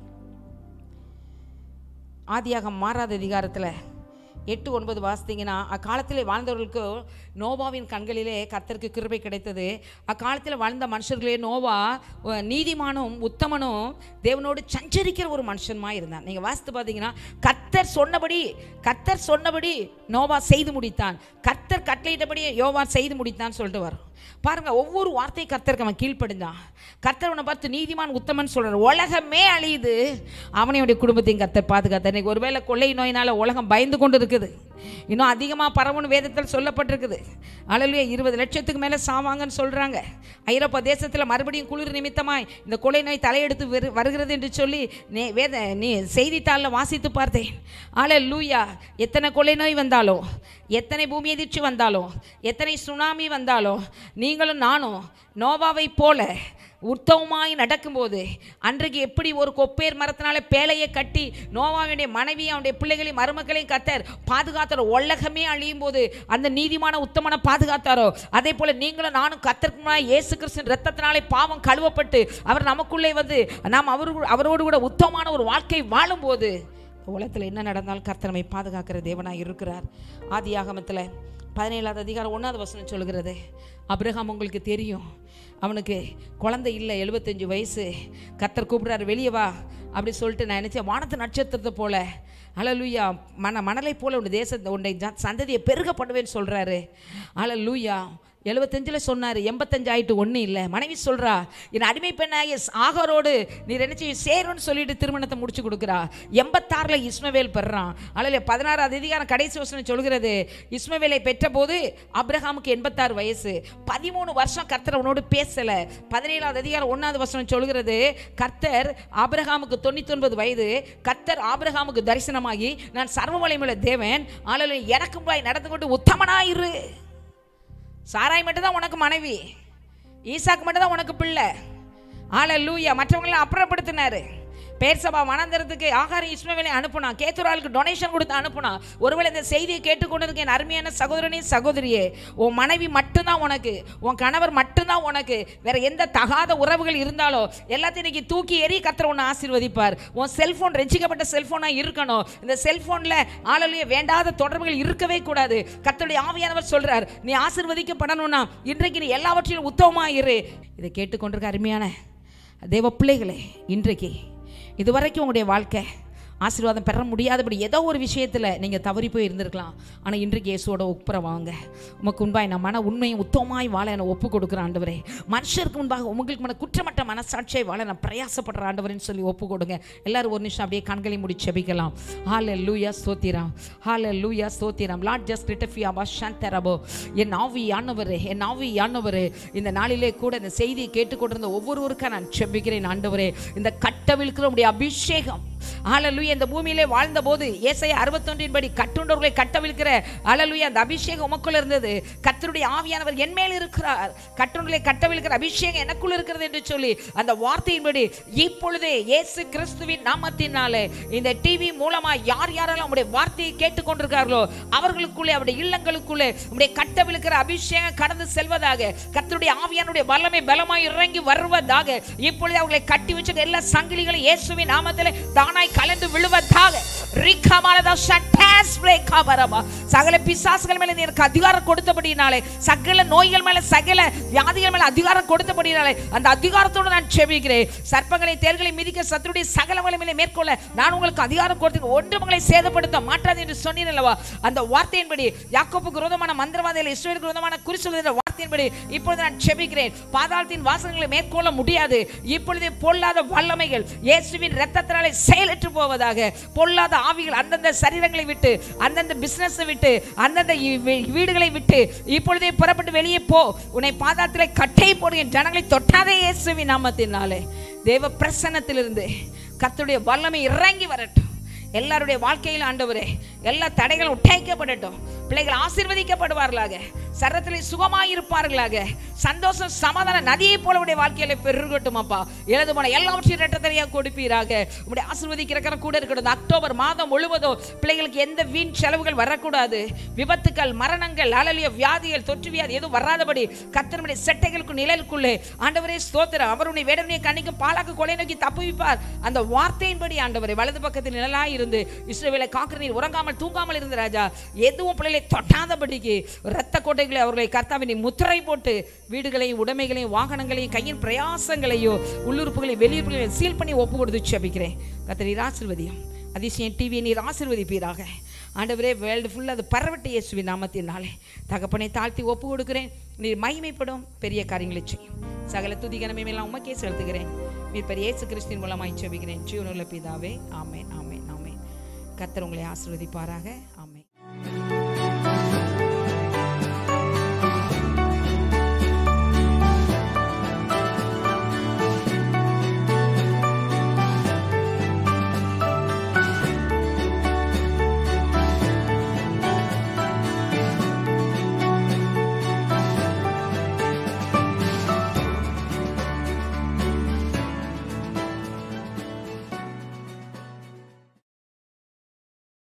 ஆதியாகம் மாறாத அதிகாரத்தில் எட்டு ஒன்பது வாசித்தீங்கன்னா அக்காலத்திலே வாழ்ந்தவர்களுக்கு நோவாவின் கண்களிலே கர்த்தருக்கு கிருபை கிடைத்தது அக்காலத்தில் வாழ்ந்த மனுஷர்களே நோவா அஹ், நீதிமானும் உத்தமனும் தேவனோடு சஞ்சரிக்கிற ஒரு மனுஷனுமா இருந்தான் நீங்கள் வாசித்து பார்த்தீங்கன்னா கர்த்தர் சொன்னபடி கர்த்தர் சொன்னபடி நோவா செய்து முடித்தான் கர்த்தர் கட்டளையிட்டபடி யோவா செய்து முடித்தான் சொல்லிட்டு வரும் பாருங்க ஒவ்வொரு வார்த்தை கர்த்தருக்கு அவன் கீழ்ப்படிந்தான் கர்த்தர் அவனை பார்த்து நீதிமான் உத்தமன் சொல்றார் உலகமே அழியுது அவனையுடைய குடும்பத்தையும் கர்த்தர் பாதுகாத்தார் இன்னைக்கு ஒருவேளை கொள்ளை நோயினால உலகம் பயந்து கொண்டு இருக்குது இன்னும் அதிகமாக பரவணும் வேதத்தில் சொல்லப்பட்டிருக்குது அழலிய இருபது லட்சத்துக்கு மேலே சாவாங்கன்னு சொல்கிறாங்க ஐரோப்பா தேசத்தில் மறுபடியும் குளிர் நிமித்தமாய் இந்த கொலை நோய் தலையெடுத்து வரு வருகிறது என்று சொல்லி நே வேத நீ செய்தித்தாளில் வாசித்து பார்த்தேன் ஆளே லூயா எத்தனை கொலை நோய் வந்தாலும் எத்தனை பூமி எதிர்ச்சி வந்தாலும் எத்தனை சுனாமி வந்தாலும் நீங்களும் நானும் நோவாவை போல உத்தமமாய் நடக்கும்போது அன்றைக்கு எப்படி ஒரு கொப்பேர் மரத்தினால பேழையை கட்டி நோவாவுடைய மனைவி அவனுடைய பிள்ளைகளையும் மருமக்களையும் கத்தர் பாதுகாத்தாரோ உலகமே அழியும் போது அந்த நீதிமான உத்தமனை பாதுகாத்தாரோ அதே போல நீங்களும் நானும் கத்தருக்கு முன்னாடி இயேசு கிறிஸ்துவின் ரத்தத்தினாலே பாவம் கழுவப்பட்டு அவர் நமக்குள்ளே வந்து நாம் அவரு அவரோடு கூட உத்தமமான ஒரு வாழ்க்கை வாழும்போது உலகத்தில் என்ன நடந்தாலும் கர்த்தர் நம்மை பாதுகாக்கிற தேவனாய் இருக்கிறார் ஆதியாகமத்தில் பதினேழாவது அதிகாரம் ஒன்றாவது வசனம் சொல்கிறது அப்ரஹாம் உங்களுக்கு தெரியும் அவனுக்கு குழந்தை இல்லை எழுபத்தஞ்சு வயசு கர்த்தர் கூப்பிடுறாரு வெளியே வா அப்படி சொல்லிட்டு நான் நினச்சேன் வானத்து நட்சத்திரத்தை போல அலலூயா மன மணலை போல உன் தேசத்தை உன்னை ஜா- சந்ததியை பெருக பண்ணுவேன்னு சொல்கிறாரு அலலூயா எழுபத்தஞ்சில் சொன்னார் எண்பத்தஞ்சு ஆயிட்டு ஒன்றும் இல்லை மனைவி சொல்கிறா என் அடிமை பெண்ணாகிய ஆகரோடு நீர் என்ன செய்ய சேரும்னு சொல்லிட்டு திருமணத்தை முடிச்சு கொடுக்குறா எண்பத்தாறில் இஸ்மவேல் பெறான் அதில் பதினாறாவது அதிகாரம் கடைசி வசனம் சொல்கிறது இஸ்மவேலை பெற்றபோது அப்ரஹாமுக்கு எண்பத்தாறு வயசு பதிமூணு வருஷம் கர்த்தர் அவனோடு பேசலை பதினேழாவது அதிகாரம் ஒன்றாவது வசனம் சொல்கிறது கர்த்தர் ஆபிரகாமுக்கு தொண்ணூத்தொன்பது வயது கர்த்தர் ஆபிரகாமுக்கு தரிசனமாகி நான் சர்வ வலிமுள்ள தேவன் ஆளு எனக்கும் பாய் நடந்து கொண்டு உத்தமனாயிரு சாராய் மட்டும்தான் உனக்கு மனைவி ஈசாக்கு மட்டும்தான் உனக்கு பிள்ளை ஆள லூயா மற்றவங்கள அப்புறப்படுத்தினாரு பேர் சபா வனந்தரத்துக்கு ஆகாரம் இஸ்மவேலை அனுப்புனா கேத்துராளுக்கு டொனேஷன் கொடுத்து அனுப்புனா ஒருவேளை இந்த செய்தியை கேட்டுக்கொண்டிருக்க என் அருமையான சகோதரனே சகோதரியே உன் மனைவி மட்டும்தான் உனக்கு உன் கணவர் மட்டும்தான் உனக்கு வேற எந்த தகாத உறவுகள் இருந்தாலோ எல்லாத்தையும் இன்னைக்கு தூக்கி எறி கத்திர உன்னை ஆசீர்வதிப்பார் உன் செல்போன் ரெச்சிக்கப்பட்ட செல்போனாக இருக்கணும் இந்த செல்போனில் ஆளுடைய வேண்டாத தொடர்புகள் இருக்கவே கூடாது கத்தருடைய ஆவியானவர் சொல்றார் நீ ஆசீர்வதிக்கப்படணும்னா இன்றைக்கு நீ எல்லாவற்றிலும் உத்தமமா இரு இதை கேட்டுக்கொண்டிருக்க அருமையான தேவ பிள்ளைகளே இன்றைக்கு இதுவரைக்கும் உங்களுடைய வாழ்க்கை ஆசீர்வாதம் பெற முடியாதபடி ஏதோ ஒரு விஷயத்தில் நீங்கள் தவறி போய் இருந்திருக்கலாம் ஆனால் இன்றைக்கு இயேசுவோட ஒப்புற வாங்க உமக்கு முன்பாய் நான் மன உண்மையும் உத்தமமாய் வாழ என்னை ஒப்பு கொடுக்குற ஆண்டவரே மனுஷருக்கு முன்பாக உங்களுக்கு மன குற்றமற்ற மனசாட்சியை வாழ நான் பிரயாசப்படுற ஆண்டவரேன்னு சொல்லி ஒப்பு கொடுங்க எல்லாரும் ஒரு நிமிஷம் அப்படியே கண்களை மூடி செபிக்கலாம் ஹால லூயா ஸ்தோத்திரம் ஹால லூயா ஸ்தோத்திரம் லாட் ஜஸ்ட் ரிட்டஃபியா பா சாந்தரபோ என் ஆவி ஆனவரே என் ஆவி ஆனவரே இந்த நாளிலே கூட இந்த செய்தியை கேட்டுக்கொண்டிருந்த ஒவ்வொருவருக்கா நான் செபிக்கிறேன் ஆண்டவரே இந்த கட்டவிழ்க்கிற உடைய அபிஷேகம் ஆலலுயா இந்த பூமியிலே வாழ்ந்தபோது ஏசாயா அறுபத்தொன்றின் படி கட்டுண்டவர்களை கட்டவிழ்க்கிற ஆலலுயா அந்த அபிஷேகம் உமக்குள்ள இருந்தது கர்த்தருடைய ஆவியானவர் என் மேல் இருக்கிறார் கட்டுண்டலை கட்டவிழ்க்கிற அபிஷேகம் எனக்குள்ள இருக்கிறது என்று சொல்லி அந்த வார்த்தையின்படி இப்பொழுதே இயேசு கிறிஸ்துவின் நாமத்தினாலே இந்த டிவி மூலமா யார் யாரெல்லாம் உடைய வார்த்தையை கேட்டுக்கொண்டிருக்கார்களோ அவர்களுக்குள்ளே அவருடைய இல்லங்களுக்குள்ளே உடைய கட்டவிழ்க்கிற அபிஷேகம் கடந்து செல்வதாக கர்த்தருடைய ஆவியானுடைய வல்லமை பலமாய் இறங்கி வருவதாக இப்பொழுது அவர்களை கட்டி வச்ச எல்லா சங்கிலிகளும் இயேசுவின் நாமத்திலே தானாய் கலந்து விழுவதாக ரிக்கமானதா ஷட்டாஸ் பிரேக்காபரமா சகல பிசாசுகள் மேல நீ எனக்கு அதிகாரம் கொடுத்தபடினாலே சகல நோய்கள் மேல சகல வியாதிகள் மேல அதிகாரம் கொடுத்தபடினாலே அந்த அதிகாரத்தோடு நான் செபிக்கிறேன் சர்ப்பங்களை தேர்களை மிதிக்க சத்துருடைய சகல வலிமையை மேற்கொள்ள நான் உங்களுக்கு அதிகாரம் கொடுத்து ஒன்று உங்களை சேதப்படுத்த மாட்டாது என்று சொன்னீர் அல்லவா அந்த வார்த்தையின்படி யாக்கோப்புக்கு விரோதமான மந்திரவாதிகள் இஸ்ரேலுக்கு விரோதமான குறி சொல்லுகிற வார்த்தையின்படி இப்பொழுது நான் செபிக்கிறேன் பாதாளத்தின் வாசகங்களை மேற்கொள்ள முடியாது இப்பொழுதே பொல்லாத வல்லமைகள் இயேசுவின் ரத்தத்தினாலே செயலற்று போவதாக பொல்லாத ஆவிகள் அந்தந்த சரீரங்களை விட்டு அந்தந்த பிசினஸ் விட்டு அந்தந்த இ- வீ- வீடுகளை விட்டு இப்பொழுதே புறப்பட்டு வெளியே போ உன்னை பாதாளத்திலே கட்டை போடுங்க ஜனங்களை தொட்டாதே இயேசுவின் நாமத்தினாலே தேவ பிரசன்னத்திலிருந்து கர்த்தருடைய வல்லமை இறங்கி வரட்டும் எல்லாருடைய வாழ்க்கையில் ஆண்டவரே எல்லா தடைகளும் உட்டைக்கப்படட்டும் பிள்ளைகள் ஆசீர்வதிக்கப்படுவார்களாக சரத்திலே சுகமாய் இருப்பார்களாக சந்தோஷம் சமாதான நதியை போல உடைய வாழ்க்கையில பெருகட்டும் அப்பா எழுது போன எல்லாவற்றையும் ரெட்டத்தரையாக கொடுப்பீராக உடைய ஆசீர்வதிக்கிற கரம் கூட இருக்கட்டும் இந்த அக்டோபர் மாதம் முழுவதும் பிள்ளைகளுக்கு எந்த வீண் செலவுகள் வரக்கூடாது விபத்துக்கள் மரணங்கள் அழலிய வியாதிகள் தொற்று வியாதி எதுவும் வராதபடி கத்தனுடைய செட்டைகளுக்கு நிழலுக்குள்ளே ஆண்டவரே ஸ்தோத்திரம் அவருடைய வேடனையை கண்ணிக்கு பாலாக்கு கொலை நோக்கி தப்புவிப்பார் அந்த வார்த்தையின்படி ஆண்டவரே வலது பக்கத்தில் நிழலாய் இருந்து இஸ்ரவேலை காக்கிற நீர் உறங்காமல் தூங்காமல் இருந்த ராஜா எதுவும் பிள்ளைகளை தொட்டாதபடிக்கு இரத்த கோட்டைகளை அவர்களை கர்த்தாவினை முத்திரை போட்டு வீடுகளையும் உடைமைகளையும் வாகனங்களையும் கையின் பிரயாசங்களையோ உள்ளுறுப்புகளையும் வெளியுறுப்புகளையும் சீல் பண்ணி ஒப்பு கொடுத்து செபிக்கிறேன் கர்த்தர் நீர் ஆசீர்வதியும் அதிசயம் டிவியை நீர் ஆசீர்வதிப்பீராக ஆண்டவரே வேர்ல்டு ஃபுல்லாக அது பரவட்டு இயேசுவின் நாமத்தினாலே தகப்பனை தாழ்த்தி ஒப்பு கொடுக்கிறேன் நீர் மகிமைப்படும் பெரிய காரியங்களை செய்யும் சகல துதி கனமே எல்லாம் உமக்கே செலுத்துகிறேன் நீர் பெரிய இயேசு கிறிஸ்தின் மூலமாய் செபிக்கிறேன் ஜீவனுள்ள பிதாவே ஆமென் ஆமென் ஆமென் கர்த்தர் உங்களை ஆசீர்வதிப்பாராக